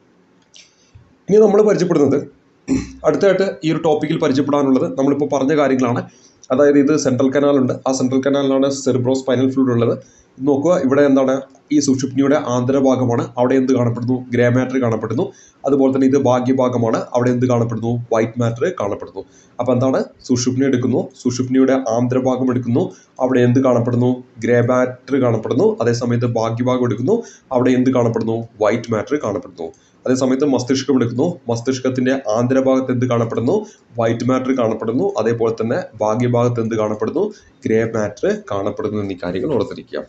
ഇനി നമ്മൾ പരിചയപ്പെടുന്നത് അടുത്തായിട്ട് ഈ ഒരു ടോപ്പിക്കിൽ പരിചയപ്പെടാനുള്ളത് നമ്മളിപ്പോൾ പറഞ്ഞ കാര്യങ്ങളാണ് അതായത് ഇത് സെൻട്രൽ കനാൽ ഉണ്ട് ആ സെൻട്രൽ കനാലിലാണ് സെറിബ്രോ സ്പൈനൽ ഫ്ലൂയിഡ് ഉള്ളത് നോക്കുക ഇവിടെ എന്താണ് ഈ സുഷുപ്നിയുടെ ആന്തരഭാഗമാണ് അവിടെ എന്ത് കാണപ്പെടുന്നു ഗ്രേ മാറ്റർ കാണപ്പെടുന്നു അതുപോലെ തന്നെ ഇത് ഭാഗ്യഭാഗമാണ് അവിടെ എന്ത് കാണപ്പെടുന്നു വൈറ്റ് മാറ്റർ കാണപ്പെടുന്നു അപ്പോൾ എന്താണ് സുഷുപ്നി എടുക്കുന്നു സുഷുപ്നിയുടെ ആന്തരഭാഗം എടുക്കുന്നു അവിടെ എന്ത് കാണപ്പെടുന്നു ഗ്രേ മാറ്റർ കാണപ്പെടുന്നു അതേസമയത്ത് ഭാഗ്യഭാഗം എടുക്കുന്നു അവിടെ എന്ത് കാണപ്പെടുന്നു വൈറ്റ് മാറ്റർ കാണപ്പെടുന്നു അതേസമയത്ത് മസ്തിഷ്കം എടുക്കുന്നു മസ്തിഷ്കത്തിന്റെ ആന്തരഭാഗത്ത് എന്ത് കാണപ്പെടുന്നു വൈറ്റ് മാറ്റർ കാണപ്പെടുന്നു അതേപോലെ തന്നെ ഭാഗ്യഭാഗത്ത് എന്ത് കാണപ്പെടുന്നു ഗ്രേ മാറ്റർ കാണപ്പെടുന്നു എന്നീ കാര്യങ്ങൾ ഓർത്തിരിക്കുക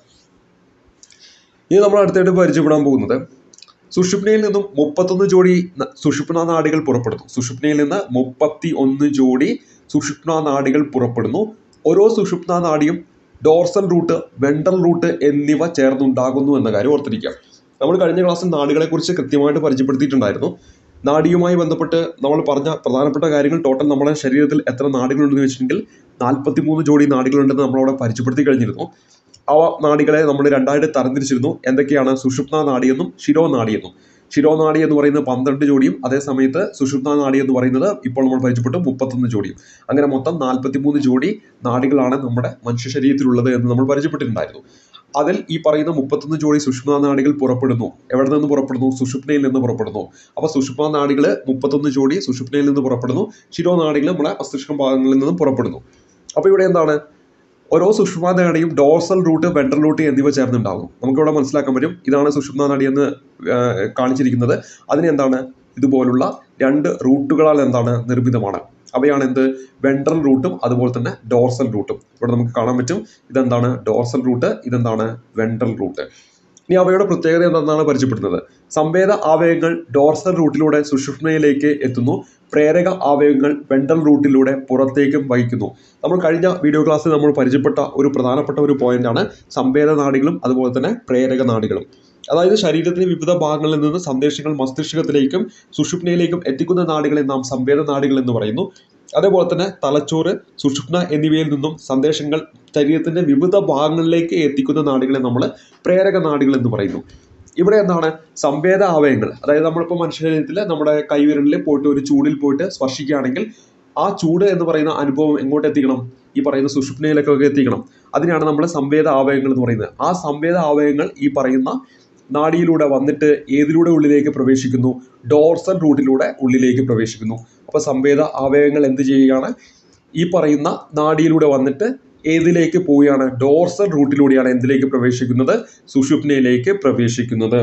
ഇനി നമ്മൾ അടുത്തായിട്ട് പരിചയപ്പെടാൻ പോകുന്നത് സുഷുപ്നയിൽ നിന്നും മുപ്പത്തൊന്ന് ജോഡി ന- സുഷുപ്ന നാഡികൾ പുറപ്പെടുന്നു സുഷുപ്നയിൽ നിന്ന് മുപ്പത്തി ഒന്ന് ജോഡി സുഷുപ്ന നാഡികൾ പുറപ്പെടുന്നു ഓരോ സുഷുപ്ന നാഡിയും ഡോർസൽ റൂട്ട് വെൻട്രൽ റൂട്ട് എന്നിവ ചേർന്നുണ്ടാകുന്നു എന്ന കാര്യം ഓർത്തിരിക്കുക നമ്മൾ കഴിഞ്ഞ ക്ലാസ്സിൽ നാടുകളെക്കുറിച്ച് കൃത്യമായിട്ട് പരിചയപ്പെടുത്തിയിട്ടുണ്ടായിരുന്നു നാഡിയുമായി ബന്ധപ്പെട്ട് നമ്മൾ പറഞ്ഞ പ്രധാനപ്പെട്ട കാര്യങ്ങൾ ടോട്ടൽ നമ്മുടെ ശരീരത്തിൽ എത്ര നാടുകളുണ്ടെന്ന് വെച്ചിട്ടുണ്ടെങ്കിൽ നാൽപ്പത്തി മൂന്ന് ജോഡി നാടുകളുണ്ടെന്ന് നമ്മളവിടെ പരിചയപ്പെടുത്തി കഴിഞ്ഞിരുന്നു അവ നാഡികളെ നമ്മൾ രണ്ടായിട്ട് തരംതിരിച്ചിരുന്നു എന്തൊക്കെയാണ് സുഷുപ്ന നാഡിയെന്നും ശിരോനാഡിയെന്നും ശിരോനാഡി എന്ന് പറയുന്നത് പന്ത്രണ്ട് ജോഡിയും അതേ സമയത്ത് സുഷുപ്ന നാഡി എന്ന് പറയുന്നത് ഇപ്പോൾ നമ്മൾ പരിചയപ്പെട്ടു മുപ്പത്തൊന്ന് ജോഡിയും അങ്ങനെ മൊത്തം നാൽപ്പത്തിമൂന്ന് ജോഡി നാഡികളാണ് നമ്മുടെ മനുഷ്യ ശരീരത്തിലുള്ളത് എന്ന് നമ്മൾ പരിചയപ്പെട്ടിട്ടുണ്ടായിരുന്നു അതിൽ ഈ പറയുന്ന മുപ്പത്തൊന്ന് ജോഡി സുഷുപ്ന നാഡികൾ പുറപ്പെടുന്നു എവിടെ നിന്ന് പുറപ്പെടുന്നു സുഷുപ്നയിൽ നിന്ന് പുറപ്പെടുന്നു അപ്പോൾ സുഷുപ്ന നാഡികൾ മുപ്പത്തൊന്ന് ജോഡി സുഷുപ്നയിൽ നിന്ന് പുറപ്പെടുന്നു ശിരോനാഡികൾ നമ്മുടെ മസ്തിഷ്കം ഭാഗങ്ങളിൽ നിന്നും പുറപ്പെടുന്നു അപ്പോൾ ഇവിടെ എന്താണ് ഓരോ സുഷുപ്ന നാഡിയും ഡോർസൽ റൂട്ട് വെൻട്രൽ റൂട്ട് എന്നിവ ചേർന്നുണ്ടാകും നമുക്കിവിടെ മനസ്സിലാക്കാൻ പറ്റും ഇതാണ് സുഷുപ്ന നാഡി എന്ന് ആ, കാണിച്ചിരിക്കുന്നത് അതിന് എന്താണ് ഇതുപോലുള്ള രണ്ട് റൂട്ടുകളാൽ എന്താണ് നിർമ്മിതമാണ് അവയാണ് എന്ത് വെൻട്രൽ റൂട്ടും അതുപോലെ തന്നെ ഡോർസൽ റൂട്ടും ഇവിടെ നമുക്ക് കാണാൻ പറ്റും ഇതെന്താണ് ഡോർസൽ റൂട്ട് ഇതെന്താണ് വെൻട്രൽ റൂട്ട് ഇനി അവയുടെ പ്രത്യേകത എന്തെന്നാണ് പരിചയപ്പെടുന്നത് സംവേദ ആവയവങ്ങൾ ഡോർസൽ റൂട്ടിലൂടെ സുഷുപ്നയിലേക്ക് എത്തുന്നു പ്രേരക ആവയവങ്ങൾ വെണ്ടൽ റൂട്ടിലൂടെ പുറത്തേക്കും വഹിക്കുന്നു നമ്മൾ കഴിഞ്ഞ വീഡിയോ ക്ലാസ്സിൽ നമ്മൾ പരിചയപ്പെട്ട ഒരു പ്രധാനപ്പെട്ട ഒരു പോയിന്റാണ് സംവേദ നാഡികളും അതുപോലെ തന്നെ പ്രേരക നാഡികളും അതായത് ശരീരത്തിലെ വിവിധ ഭാഗങ്ങളിൽ നിന്ന് സന്ദേശങ്ങൾ മസ്തിഷ്കത്തിലേക്കും സുഷുപ്നയിലേക്കും എത്തിക്കുന്ന നാഡികളെ നാം സംവേദ നാഡികൾ എന്ന് പറയുന്നു അതേപോലെ തന്നെ തലച്ചോറ് സുഷുപ്ന എന്നിവയിൽ നിന്നും സന്ദേശങ്ങൾ ശരീരത്തിന്റെ വിവിധ ഭാഗങ്ങളിലേക്ക് എത്തിക്കുന്ന നാഡികളെ നമ്മൾ പ്രേരക നാഡികൾ എന്ന് പറയുന്നു ഇവിടെ എന്താണ് സംവേദ ആവയങ്ങൾ അതായത് നമ്മളിപ്പോൾ മനുഷ്യ ശരീരത്തിൽ നമ്മുടെ കൈവിരലിൽ പോയിട്ട് ഒരു ചൂടിൽ പോയിട്ട് സ്പർശിക്കുകയാണെങ്കിൽ ആ ചൂട് എന്ന് പറയുന്ന അനുഭവം എങ്ങോട്ട് എത്തിക്കണം ഈ പറയുന്ന സുഷുപ്നയിലേക്കൊക്കെ എത്തിക്കണം അതിനാണ് നമ്മൾ സംവേദ ആവയങ്ങൾ എന്ന് പറയുന്നത് ആ സംവേദ ആവയങ്ങൾ ഈ പറയുന്ന നാഡിയിലൂടെ വന്നിട്ട് ഏതിലൂടെ ഉള്ളിലേക്ക് പ്രവേശിക്കുന്നു ഡോർസൽ റൂട്ടിലൂടെ ഉള്ളിലേക്ക് പ്രവേശിക്കുന്നു അപ്പോൾ സംവേദ ആവയവങ്ങൾ എന്ത് ചെയ്യുകയാണ് ഈ പറയുന്ന നാഡിയിലൂടെ വന്നിട്ട് ഏതിലേക്ക് പോവുകയാണ് ഡോർസൽ റൂട്ടിലൂടെയാണ് എന്തിലേക്ക് പ്രവേശിക്കുന്നത് സുഷുപ്നയിലേക്ക് പ്രവേശിക്കുന്നത്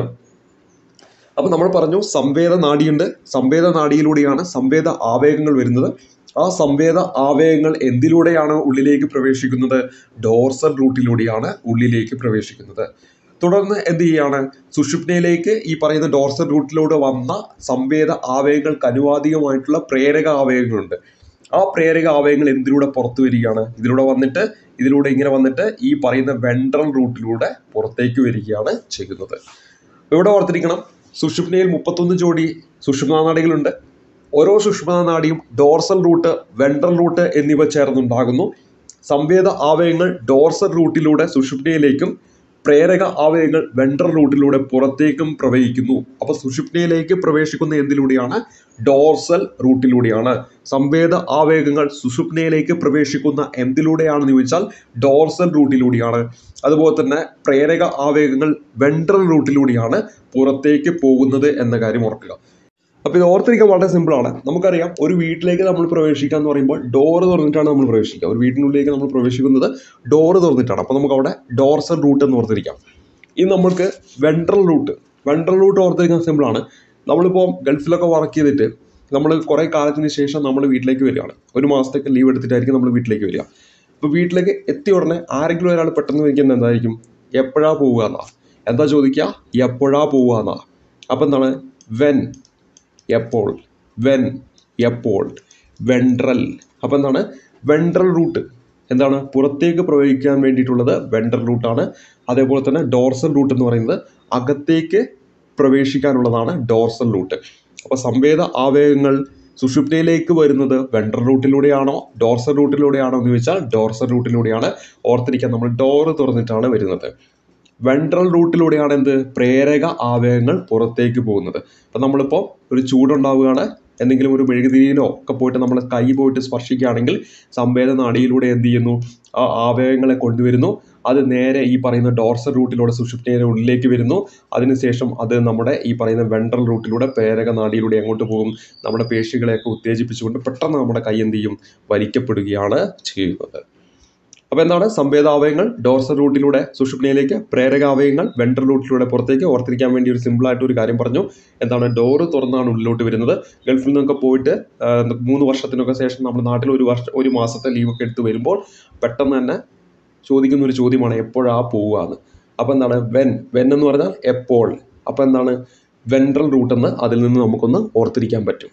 അപ്പോൾ നമ്മൾ പറഞ്ഞു സംവേദ നാഡിയുണ്ട് സംവേദ നാഡിയിലൂടെയാണ് സംവേദ ആവേഗങ്ങൾ വരുന്നത് ആ സംവേദ ആവേഗങ്ങൾ എന്തിലൂടെയാണ് ഉള്ളിലേക്ക് പ്രവേശിക്കുന്നത് ഡോർസൽ റൂട്ടിലൂടെയാണ് ഉള്ളിലേക്ക് പ്രവേശിക്കുന്നത് തുടർന്ന് എന്ത് ചെയ്യാണ് സുഷുപ്നയിലേക്ക് ഈ പറയുന്ന ഡോർസൽ റൂട്ടിലൂടെ വന്ന സംവേദ ആവേഗങ്ങൾക്ക് അനുവാദികമായിട്ടുള്ള പ്രേരക ആവേഗങ്ങളുണ്ട് ആ പ്രേരക ആവേഗങ്ങൾ എന്തിലൂടെ പുറത്തു വരികയാണ് ഇതിലൂടെ വന്നിട്ട് ഇതിലൂടെ ഇങ്ങനെ വന്നിട്ട് ഈ പറയുന്ന വെൻട്രൽ റൂട്ടിലൂടെ പുറത്തേക്ക് വരികയാണ് ചെയ്യുന്നത് ഇവിടെ ഓർത്തിരിക്കണം സുഷുപ്നയിൽ മുപ്പത്തൊന്ന് ജോഡി സുഷുപ്ന നാഡികളുണ്ട് ഓരോ സുഷുപ്ന നാഡിയും ഡോർസൽ റൂട്ട് വെൻട്രൽ റൂട്ട് എന്നിവ ചേർന്നുണ്ടാകുന്നു സംവേദ ആവയങ്ങൾ ഡോർസൽ റൂട്ടിലൂടെ സുഷുപ്നയിലേക്കും പ്രേരക ആവയങ്ങൾ വെൻട്രൽ റൂട്ടിലൂടെ പുറത്തേക്കും പ്രവഹിക്കുന്നു അപ്പോൾ സുഷുപ്നയിലേക്ക് പ്രവേശിക്കുന്ന എന്തിലൂടെയാണ് ഡോർസൽ റൂട്ടിലൂടെയാണ് സംവേദ ആവേഗങ്ങൾ സുഷുപ്നയിലേക്ക് പ്രവേശിക്കുന്ന എന്തിലൂടെയാണെന്ന് ചോദിച്ചാൽ ഡോർസൽ റൂട്ടിലൂടെയാണ് അതുപോലെ തന്നെ പ്രേരക ആവേഗങ്ങൾ വെൻട്രൽ റൂട്ടിലൂടെയാണ് പുറത്തേക്ക് പോകുന്നത് എന്ന കാര്യം ഓർക്കുക അപ്പോൾ ഇത് ഓർത്തിരിക്കാൻ വളരെ സിമ്പിളാണ് നമുക്കറിയാം ഒരു വീട്ടിലേക്ക് നമ്മൾ പ്രവേശിക്കുക എന്ന് പറയുമ്പോൾ ഡോറ് തുറന്നിട്ടാണ് നമ്മൾ പ്രവേശിക്കുക ഒരു വീട്ടിനുള്ളിലേക്ക് നമ്മൾ പ്രവേശിക്കുന്നത് ഡോറ് തുറന്നിട്ടാണ് അപ്പോൾ നമുക്ക് അവിടെ ഡോർസൽ റൂട്ട് എന്ന് ഓർത്തിരിക്കാം ഇനി നമ്മൾക്ക് വെൻട്രൽ റൂട്ട് വെൻട്രൽ റൂട്ട് ഓർത്തിരിക്കാൻ സിമ്പിളാണ് നമ്മളിപ്പോൾ ഗൾഫിലൊക്കെ വർക്ക് ചെയ്തിട്ട് നമ്മൾ കുറേ കാലത്തിന് ശേഷം നമ്മൾ വീട്ടിലേക്ക് വരികയാണ് ഒരു മാസത്തേക്ക് ലീവ് എടുത്തിട്ടായിരിക്കും നമ്മൾ വീട്ടിലേക്ക് വരിക അപ്പോൾ വീട്ടിലേക്ക് എത്തിയ ഉടനെ ആരെങ്കിലും ഒരാൾ പെട്ടെന്ന് ചോദിക്കുന്നത് എന്തായിരിക്കും എപ്പോഴാ പോവുക എന്നാ എന്താ ചോദിക്കുക എപ്പോഴാ പോവുക എന്നാ അപ്പം എന്താണ് വെൻ എപ്പോൾ വെൻ എപ്പോൾ വെൻട്രൽ അപ്പം എന്താണ് വെൻട്രൽ റൂട്ട് എന്താണ് പുറത്തേക്ക് പ്രവഹിക്കാൻ വേണ്ടിയിട്ടുള്ളത് വെൻട്രൽ റൂട്ടാണ് അതേപോലെ തന്നെ ഡോർസൽ റൂട്ട് എന്ന് പറയുന്നത് അകത്തേക്ക് പ്രവേശിക്കാനുള്ളതാണ് ഡോർസൽ റൂട്ട് അപ്പോൾ സംവേദ ആവേഗങ്ങൾ സുഷുപ്നയിലേക്ക് വരുന്നത് വെൻട്രൽ റൂട്ടിലൂടെയാണോ ഡോർസൽ റൂട്ടിലൂടെയാണോ എന്ന് ചോദിച്ചാൽ ഡോർസൽ റൂട്ടിലൂടെയാണ് ഓർത്തിരിക്കാൻ നമ്മൾ ഡോറ് തുറന്നിട്ടാണ് വരുന്നത് വെൻട്രൽ റൂട്ടിലൂടെയാണ് എന്ത് പ്രേരക ആവേഗങ്ങൾ പുറത്തേക്ക് പോകുന്നത് അപ്പം നമ്മളിപ്പോൾ ഒരു ചൂടുണ്ടാവുകയാണ് എന്തെങ്കിലും ഒരു മെഴുകുതിരിയിലോ ഒക്കെ പോയിട്ട് നമ്മൾ കൈ പോയിട്ട് സ്പർശിക്കുകയാണെങ്കിൽ സംവേദ നാഡിയിലൂടെ എന്ത് ചെയ്യുന്നു ആ ആവേഗങ്ങളെ കൊണ്ടുവരുന്നു അത് നേരെ ഈ പറയുന്ന ഡോർസൽ റൂട്ടിലൂടെ സുഷുപ്നയുടെ ഉള്ളിലേക്ക് വരുന്നു അതിനുശേഷം അത് നമ്മുടെ ഈ പറയുന്ന വെൻട്രൽ റൂട്ടിലൂടെ പ്രേരക നാഡിയിലൂടെ എങ്ങോട്ട് പോകും നമ്മുടെ പേശികളെയൊക്കെ ഉത്തേജിപ്പിച്ചുകൊണ്ട് പെട്ടെന്ന് നമ്മുടെ കൈ എന്ത് ചെയ്യും വലിക്കപ്പെടുകയാണ് ചെയ്യുന്നത് അപ്പോൾ എന്താണ് സംവേദാവയങ്ങൾ ഡോർസൽ റൂട്ടിലൂടെ സുഷുപ്നയിലേക്ക് പ്രേരകാവയങ്ങൾ വെൻട്രൽ റൂട്ടിലൂടെ പുറത്തേക്ക് ഓർത്തിരിക്കാൻ വേണ്ടി ഒരു സിമ്പിളായിട്ട് ഒരു കാര്യം പറഞ്ഞു എന്താണ് ഡോറ് തുറന്നാണ് ഉള്ളിലോട്ട് വരുന്നത് ഗൾഫിൽ നിന്നൊക്കെ പോയിട്ട് ആ, മൂന്ന് വർഷത്തിനൊക്കെ ശേഷം നമ്മുടെ നാട്ടിൽ ഒരു വർഷം ഒരു മാസത്തെ ലീവൊക്കെ എടുത്ത് വരുമ്പോൾ പെട്ടെന്ന് തന്നെ ചോദിക്കുന്ന ഒരു ചോദ്യമാണ് എപ്പോഴാ പോവുക എന്ന് അപ്പോൾ എന്താണ് വെൻ വെൻ എന്ന് പറഞ്ഞാൽ എപ്പോൾ അപ്പോൾ എന്താണ് വെൻട്രൽ റൂട്ട് എന്ന് അതിൽ നിന്ന് നമുക്കൊന്ന് ഓർത്തിരിക്കാൻ പറ്റും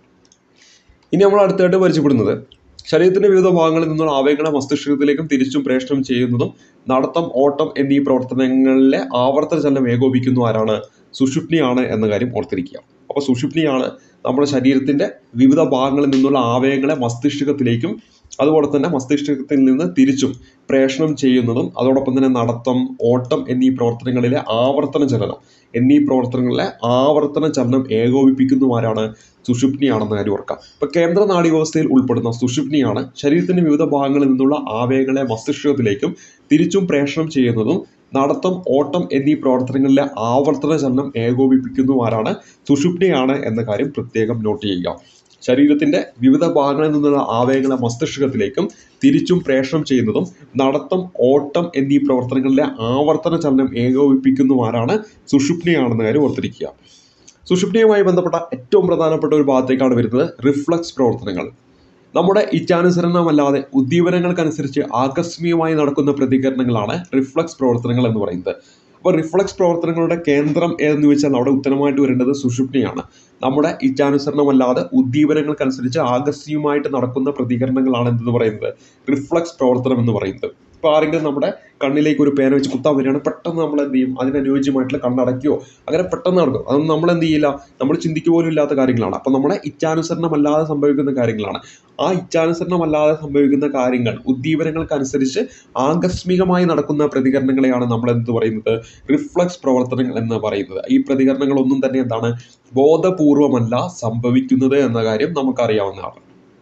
ഇനി നമ്മൾ അടുത്തായിട്ട് പരിചയപ്പെടുന്നത് ശരീരത്തിന്റെ വിവിധ ഭാഗങ്ങളിൽ നിന്നുള്ള ആവേഗങ്ങളെ മസ്തിഷ്കത്തിലേക്കും തിരിച്ചും പ്രേഷണം ചെയ്യുന്നതും നടത്തം ഓട്ടം എന്നീ പ്രവർത്തനങ്ങളിലെ ആവർത്തന ചലനം ഏകോപിക്കുന്നു ആരാണ് സുഷുപ്നിയാണ് എന്ന കാര്യം ഓർത്തിരിക്കുക അപ്പോൾ സുഷുപ്നിയാണ് നമ്മുടെ ശരീരത്തിന്റെ വിവിധ ഭാഗങ്ങളിൽ നിന്നുള്ള ആവേഗങ്ങളെ മസ്തിഷ്കത്തിലേക്കും അതുപോലെ തന്നെ മസ്തിഷ്കത്തിൽ നിന്ന് തിരിച്ചും പ്രേഷണം ചെയ്യുന്നതും അതോടൊപ്പം തന്നെ നടത്തം ഓട്ടം എന്നീ പ്രവർത്തനങ്ങളിലെ ആവർത്തന ചലനം എന്നീ പ്രവർത്തനങ്ങളിലെ ആവർത്തന ചലനം ഏകോപിപ്പിക്കുന്നവരാണ് സുഷുപ്നിയാണെന്ന കാര്യം ഓർക്കാം ഇപ്പൊ കേന്ദ്ര നാഡീവ്യവസ്ഥയിൽ ഉൾപ്പെടുന്ന സുഷുപ്നിയാണ് ശരീരത്തിന്റെ വിവിധ ഭാഗങ്ങളിൽ നിന്നുള്ള ആവേഗങ്ങളെ മസ്തിഷ്കത്തിലേക്കും തിരിച്ചും പ്രേഷണം ചെയ്യുന്നതും നടത്തം ഓട്ടം എന്നീ പ്രവർത്തനങ്ങളിലെ ആവർത്തന ചലനം ഏകോപിപ്പിക്കുന്നവരാണ് സുഷുപ്നിയാണ് എന്ന കാര്യം പ്രത്യേകം നോട്ട് ചെയ്യുക ശരീരത്തിന്റെ വിവിധ ഭാഗങ്ങളിൽ നിന്നുള്ള ആവേഗങ്ങളെ മസ്തിഷ്കത്തിലേക്കും തിരിച്ചും പ്രേഷണം ചെയ്യുന്നതും നടത്തം ഓട്ടം എന്നീ പ്രവർത്തനങ്ങളിലെ ആവർത്തന ചലനം ഏകോപിപ്പിക്കുന്നവരാണ് സുഷുപ്നിയാണെന്ന കാര്യം ഓർത്തിരിക്കുക സുഷുപ്നിയുമായി ബന്ധപ്പെട്ട ഏറ്റവും പ്രധാനപ്പെട്ട ഒരു ഭാഗത്തേക്കാണ് വരുന്നത് റിഫ്ലക്സ് പ്രവർത്തനങ്ങൾ നമ്മുടെ ഇച്ഛാനുസരണമല്ലാതെ ഉദ്ദീപനങ്ങൾക്കനുസരിച്ച് ആകസ്മികമായി നടക്കുന്ന പ്രതികരണങ്ങളാണ് റിഫ്ലക്സ് പ്രവർത്തനങ്ങൾ എന്ന് പറയുന്നത് അപ്പോൾ റിഫ്ലക്സ് പ്രവർത്തനങ്ങളുടെ കേന്ദ്രം ഏതെന്ന് ചോദിച്ചാൽ അവിടെ ഉത്തരമായിട്ട് വരേണ്ടത് സുഷുപ്തിയാണ് നമ്മുടെ ഇച്ഛാനുസരണമല്ലാതെ ഉദ്ദീപനങ്ങൾക്കനുസരിച്ച് ആകസ്മികമായിട്ട് നടക്കുന്ന പ്രതികരണങ്ങളാണ് എന്തെന്ന് പറയുന്നത് റിഫ്ലക്സ് പ്രവർത്തനം എന്ന് പറയുന്നത് ഇപ്പോൾ ആരെങ്കിലും നമ്മുടെ കണ്ണിലേക്ക് ഒരു പേന വെച്ച് കുത്താൻ വരികയാണ് പെട്ടെന്ന് നമ്മൾ എന്ത് ചെയ്യും അതിനനുയോജ്യമായിട്ടുള്ള കണ്ണടയ്ക്കുകയോ അങ്ങനെ പെട്ടെന്ന് നടക്കും അതൊന്നും നമ്മൾ എന്ത് ചെയ്യില്ല നമ്മൾ ചിന്തിക്കുക പോലും ഇല്ലാത്ത കാര്യങ്ങളാണ് അപ്പോൾ നമ്മുടെ ഇച്ഛാനുസരണമല്ലാതെ സംഭവിക്കുന്ന കാര്യങ്ങളാണ് ആ ഇച്ഛാനുസരണമല്ലാതെ സംഭവിക്കുന്ന കാര്യങ്ങൾ ഉദ്ദീപനങ്ങൾക്കനുസരിച്ച് ആകസ്മികമായി നടക്കുന്ന പ്രതികരണങ്ങളെയാണ് നമ്മൾ എന്ത് പറയുന്നത് റിഫ്ലക്സ് പ്രവർത്തനങ്ങൾ എന്ന് പറയുന്നത് ഈ പ്രതികരണങ്ങളൊന്നും തന്നെ എന്താണ് ബോധപൂർവമല്ല സംഭവിക്കുന്നത് എന്ന കാര്യം നമുക്കറിയാവുന്നതാണ്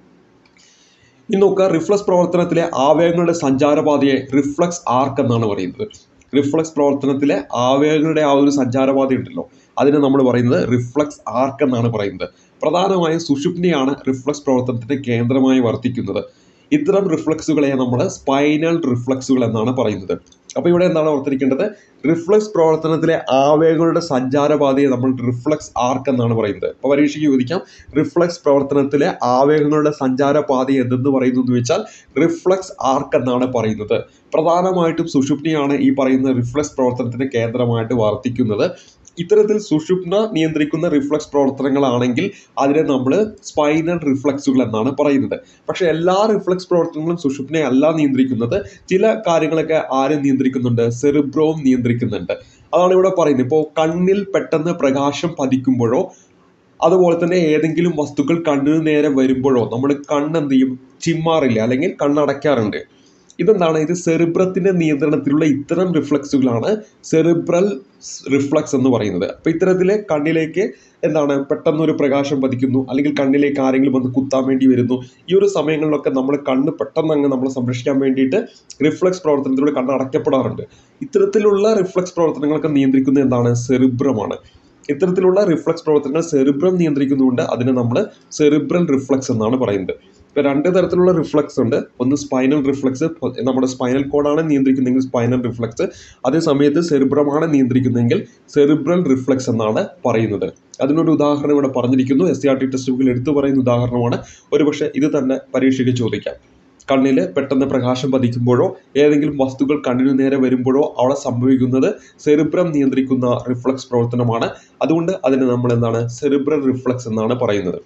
ഇനി നോക്കുക റിഫ്ലക്സ് പ്രവർത്തനത്തിലെ ആവേഗങ്ങളുടെ സഞ്ചാരപാതയെ റിഫ്ലക്സ് ആർക്ക് എന്നാണ് പറയുന്നത് റിഫ്ലക്സ് പ്രവർത്തനത്തിലെ ആവേഗങ്ങളുടെ ആ ഒരു സഞ്ചാരപാത ഉണ്ടല്ലോ അതിനെ നമ്മൾ പറയുന്നത് റിഫ്ലക്സ് ആർക്ക് എന്നാണ് പറയുന്നത് പ്രധാനമായും സുഷുപ്നിയാണ് റിഫ്ലക്സ് പ്രവർത്തനത്തിന്റെ കേന്ദ്രമായി വർത്തിക്കുന്നത് ഇത്തരം റിഫ്ലക്സുകളെ നമ്മൾ സ്പൈനൽ റിഫ്ലക്സുകൾ എന്നാണ് പറയുന്നത് അപ്പോൾ ഇവിടെ എന്താണ് ഓർത്തിരിക്കേണ്ടത് റിഫ്ലക്സ് പ്രവർത്തനത്തിലെ ആവേഗങ്ങളുടെ സഞ്ചാരപാതയെ നമ്മൾ റിഫ്ലക്സ് ആർക്ക് എന്നാണ് പറയുന്നത് അപ്പോൾ പരീക്ഷയ്ക്ക് ചോദിക്കാം റിഫ്ലക്സ് പ്രവർത്തനത്തിലെ ആവേഗങ്ങളുടെ സഞ്ചാരപാത എന്തെന്ന് പറയുന്നു എന്ന് വെച്ചാൽ റിഫ്ലക്സ് ആർക്ക് എന്നാണ് പറയുന്നത് പ്രധാനമായിട്ടും സുഷുപ്നിയാണ് ഈ പറയുന്ന റിഫ്ലക്സ് പ്രവർത്തനത്തിന്റെ കേന്ദ്രമായിട്ട് വർത്തിക്കുന്നത് ഇത്തരത്തിൽ സുഷുപ്ന നിയന്ത്രിക്കുന്ന റിഫ്ലക്സ് പ്രവർത്തനങ്ങളാണെങ്കിൽ അതിനെ നമ്മൾ സ്പൈനൽ റിഫ്ലക്സുകൾ എന്നാണ് പറയുന്നത് പക്ഷേ എല്ലാ റിഫ്ലക്സ് പ്രവർത്തനങ്ങളും സുഷുപ്നെ അല്ല നിയന്ത്രിക്കുന്നത് ചില കാര്യങ്ങളൊക്കെ ആരും നിയന്ത്രിക്കുന്നുണ്ട് സെറിബ്രോവും നിയന്ത്രിക്കുന്നുണ്ട് അതാണ് ഇവിടെ പറയുന്നത് ഇപ്പോൾ കണ്ണിൽ പെട്ടെന്ന് പ്രകാശം പതിക്കുമ്പോഴോ അതുപോലെ തന്നെ ഏതെങ്കിലും വസ്തുക്കൾ കണ്ണിന് നേരെ വരുമ്പോഴോ നമ്മൾ കണ്ണെന്ത് ചെയ്യും ചിമ്മാറില്ല അല്ലെങ്കിൽ കണ്ണടയ്ക്കാറുണ്ട് ഇതെന്താണ് ഇത് സെറിബ്രത്തിന്റെ നിയന്ത്രണത്തിലുള്ള ഇത്തരം റിഫ്ലക്സുകളാണ് സെറിബ്രൽ റിഫ്ലക്സ് എന്ന് പറയുന്നത് അപ്പോൾ ഇത്തരത്തിലെ കണ്ണിലേക്ക് എന്താണ് പെട്ടെന്ന് ഒരു പ്രകാശം പതിക്കുന്നു അല്ലെങ്കിൽ കണ്ണിലേക്ക് ആരെങ്കിലും വന്ന് കുത്താൻ വേണ്ടി വരുന്നു ഈ ഒരു സമയങ്ങളിലൊക്കെ നമ്മൾ കണ്ണ് പെട്ടെന്ന് അങ്ങ് നമ്മൾ സംരക്ഷിക്കാൻ വേണ്ടിയിട്ട് റിഫ്ലക്സ് പ്രവർത്തനത്തിലൂടെ കണ്ണ് അടയ്ക്കപ്പെടാറുണ്ട് ഇത്തരത്തിലുള്ള റിഫ്ലക്സ് പ്രവർത്തനങ്ങളൊക്കെ നിയന്ത്രിക്കുന്നത് എന്താണ് സെറിബ്രമാണ് ഇത്തരത്തിലുള്ള റിഫ്ലക്സ് പ്രവർത്തനങ്ങൾ സെറിബ്രം നിയന്ത്രിക്കുന്നുണ്ട് അതിനെ നമ്മൾ സെറിബ്രൽ റിഫ്ലക്സ് എന്നാണ് പറയുന്നത് ഇപ്പോൾ രണ്ട് തരത്തിലുള്ള റിഫ്ലക്സ് ഉണ്ട് ഒന്ന് സ്പൈനൽ റിഫ്ലക്സ് നമ്മുടെ സ്പൈനൽ കോഡാണ് നിയന്ത്രിക്കുന്നതെങ്കിൽ സ്പൈനൽ റിഫ്ലക്സ് അതേ സമയത്ത് സെറിബ്രമാണ് നിയന്ത്രിക്കുന്നതെങ്കിൽ സെറിബ്രൽ റിഫ്ലക്സ് എന്നാണ് പറയുന്നത് അതിനൊരു ഉദാഹരണം ഇവിടെ പറഞ്ഞിരിക്കുന്നു S C R T text ബുക്കിൽ എടുത്തു പറയുന്ന ഉദാഹരണമാണ് ഒരുപക്ഷെ ഇത് തന്നെ പരീക്ഷയ്ക്ക് ചോദിക്കാം കണ്ണിൽ പെട്ടെന്ന് പ്രകാശം പതിക്കുമ്പോഴോ ഏതെങ്കിലും വസ്തുക്കൾ കണ്ണിനു നേരെ വരുമ്പോഴോ അവിടെ സംഭവിക്കുന്നത് സെറിബ്രം നിയന്ത്രിക്കുന്ന റിഫ്ലക്സ് പ്രവർത്തനമാണ് അതുകൊണ്ട് അതിനെ നമ്മൾ എന്താണ് സെറിബ്രൽ റിഫ്ലക്സ് എന്നാണ് പറയുന്നത്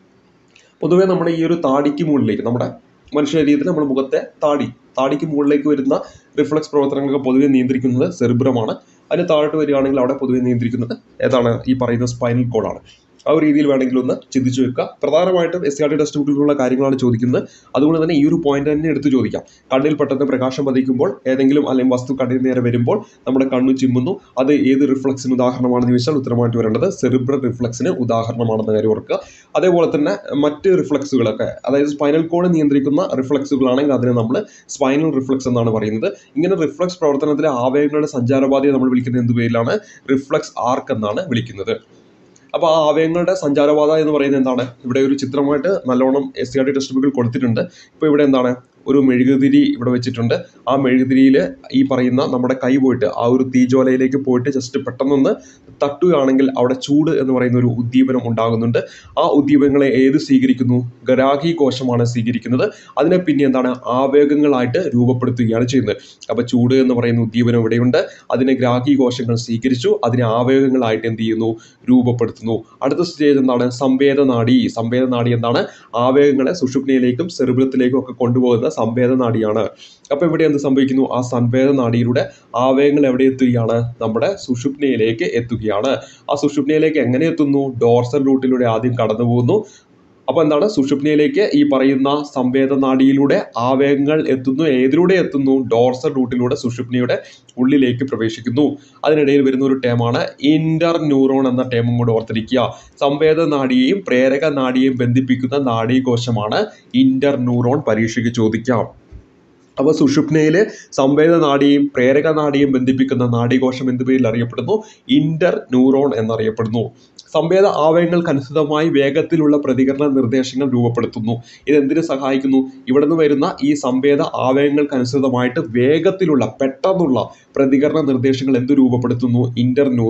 പൊതുവെ നമ്മുടെ ഈ ഒരു താടിക്ക് മുകളിലേക്ക് നമ്മുടെ മനുഷ്യ ശരീരത്തിൽ നമ്മുടെ മുഖത്തെ താടി താടിക്ക് മുകളിലേക്ക് വരുന്ന റിഫ്ലക്സ് പ്രവർത്തനങ്ങളൊക്കെ പൊതുവെ നിയന്ത്രിക്കുന്നത് സെറിബ്രമാണ് അതിന് താഴോട്ട് വരികയാണെങ്കിൽ അവിടെ പൊതുവെ നിയന്ത്രിക്കുന്നത് ഏതാണ് ഈ പറയുന്ന സ്പൈനൽ കോഡാണ് ആ ഒരു രീതിയിൽ വേണമെങ്കിൽ ഒന്ന് ചിന്തിച്ചു വെക്കുക പ്രധാനമായിട്ടും S C R T text ബുക്കിലുള്ള കാര്യങ്ങളാണ് ചോദിക്കുന്നത് അതുകൊണ്ട് തന്നെ ഈ ഒരു പോയിന്റ് തന്നെ എടുത്ത് ചോദിക്കാം കണ്ണിൽ പെട്ടെന്ന് പ്രകാശം പതിക്കുമ്പോൾ ഏതെങ്കിലും അല്ലെങ്കിൽ വസ്തു കണ്ണിന് നേരെ വരുമ്പോൾ നമ്മുടെ കണ്ണു ചിമ്മുന്നു അത് ഏത് റിഫ്ലക്സിന് ഉദാഹരണമാണെന്ന് ചോദിച്ചാൽ ഉത്തരമായിട്ട് വരേണ്ടത് സെറിബ്രൽ റിഫ്ലക്സിന് ഉദാഹരണമാണെന്ന കാര്യം ഓർക്കുക അതേപോലെ തന്നെ മറ്റ് റിഫ്ലക്സുകളൊക്കെ അതായത് സ്പൈനൽ കോഡ് നിയന്ത്രിക്കുന്ന റിഫ്ലക്സുകളാണെങ്കിൽ അതിനെ നമ്മൾ സ്പൈനൽ റിഫ്ലക്സ് എന്നാണ് പറയുന്നത് ഇങ്ങനെ റിഫ്ലക്സ് പ്രവർത്തനത്തിലെ ആവേഗങ്ങളുടെ സഞ്ചാരപാതയെ നമ്മൾ വിളിക്കുന്നത് എന്ത് പേരിലാണ് റിഫ്ലക്സ് ആർക്ക് എന്നാണ് വിളിക്കുന്നത് അപ്പോൾ ആ ആവയവങ്ങളുടെ സഞ്ചാരപാത എന്ന് പറയുന്നത് എന്താണ് ഇവിടെ ഒരു ചിത്രമായിട്ട് നല്ലോണം S C R T text ബുക്കിൽ കൊടുത്തിട്ടുണ്ട് ഇപ്പോൾ ഇവിടെ എന്താണ് ഒരു മെഴുകുതിരി ഇവിടെ വെച്ചിട്ടുണ്ട് ആ മെഴുകുതിരിയിൽ ഈ പറയുന്ന നമ്മുടെ കൈ പോയിട്ട് ആ ഒരു തീജ്വാലയിലേക്ക് പോയിട്ട് ജസ്റ്റ് പെട്ടെന്നൊന്ന് തട്ടുകയാണെങ്കിൽ അവിടെ ചൂട് എന്ന് പറയുന്ന ഒരു ഉദ്ദീപനം ഉണ്ടാകുന്നുണ്ട് ആ ഉദ്ദീപനങ്ങളെ ഏത് സ്വീകരിക്കുന്നു ഗരാഹി കോശമാണ് സ്വീകരിക്കുന്നത് അതിനെ പിന്നെ എന്താണ് ആവേഗങ്ങളായിട്ട് രൂപപ്പെടുത്തുകയാണ് ചെയ്യുന്നത് അപ്പോൾ ചൂട് എന്ന് പറയുന്ന ഉദ്ദീപനം ഇവിടെയുണ്ട് അതിനെ ഗ്രാഹി കോശങ്ങൾ സ്വീകരിച്ചു അതിനെ ആവേഗങ്ങളായിട്ട് എന്ത് ചെയ്യുന്നു രൂപപ്പെടുത്തുന്നു അടുത്ത സ്റ്റേജ് എന്താണ് സംവേദനാഡി സംവേദനാഡി എന്താണ് ആവേഗങ്ങളെ സുഷുപ്നയിലേക്കും സെറിബ്രത്തിലേക്കും ഒക്കെ കൊണ്ടുപോകുന്ന സംവേദനാഡിയാണ് അപ്പോൾ ഇവിടെ എന്ത് സംഭവിക്കുന്നു ആ സംവേദനാഡിയിലൂടെ ആവേഗങ്ങൾ എവിടെ എത്തുകയാണ് നമ്മുടെ സുഷുപ്നയിലേക്ക് എത്തുകയാണ് ആ സുഷുപ്നയിലേക്ക് എങ്ങനെ എത്തുന്നു ഡോർസൽ റൂട്ടിലൂടെ ആദ്യം കടന്നു പോകുന്നു അപ്പോൾ എന്താണ് സുഷുപ്നയിലേക്ക് ഈ പറയുന്ന സംവേദനാഡിയിലൂടെ ആവേഗങ്ങൾ എത്തുന്നു ഏതിലൂടെ എത്തുന്നു ഡോർസൽ റൂട്ടിലൂടെ സുഷുപ്നയുടെ ഉള്ളിലേക്ക് പ്രവേശിക്കുന്നു അതിനിടയിൽ വരുന്ന ഒരു ടേമാണ് ഇന്റർ ന്യൂറോൺ എന്ന ടേമും കൂടെ ഓർത്തിരിക്കുക സംവേദനാഡിയെയും പ്രേരക നാഡിയെയും ബന്ധിപ്പിക്കുന്ന നാഡീകോശമാണ് ഇന്റർ ന്യൂറോൺ പരീക്ഷയ്ക്ക് ചോദിക്കാം അപ്പോൾ സുഷുപ്നയിൽ സംവേദനാഡിയെയും പ്രേരക നാഡിയെയും ബന്ധിപ്പിക്കുന്ന നാഡീകോശം എന്ത് പേരിൽ അറിയപ്പെടുന്നു ഇന്റർ ന്യൂറോൺ എന്നറിയപ്പെടുന്നു സംവേദ ആവയങ്ങൾക്കനുസൃതമായി വേഗത്തിലുള്ള പ്രതികരണ നിർദ്ദേശങ്ങൾ രൂപപ്പെടുത്തുന്നു ഇതെന്തിനു സഹായിക്കുന്നു ഇവിടെ നിന്ന് വരുന്ന ഈ സംവേദ ആവയങ്ങൾക്കനുസൃതമായിട്ട് വേഗത്തിലുള്ള പെട്ടെന്നുള്ള പ്രതികരണ നിർദ്ദേശങ്ങൾ എന്ത് രൂപപ്പെടുത്തുന്നു ഇന്റർ ന്യൂറോൺ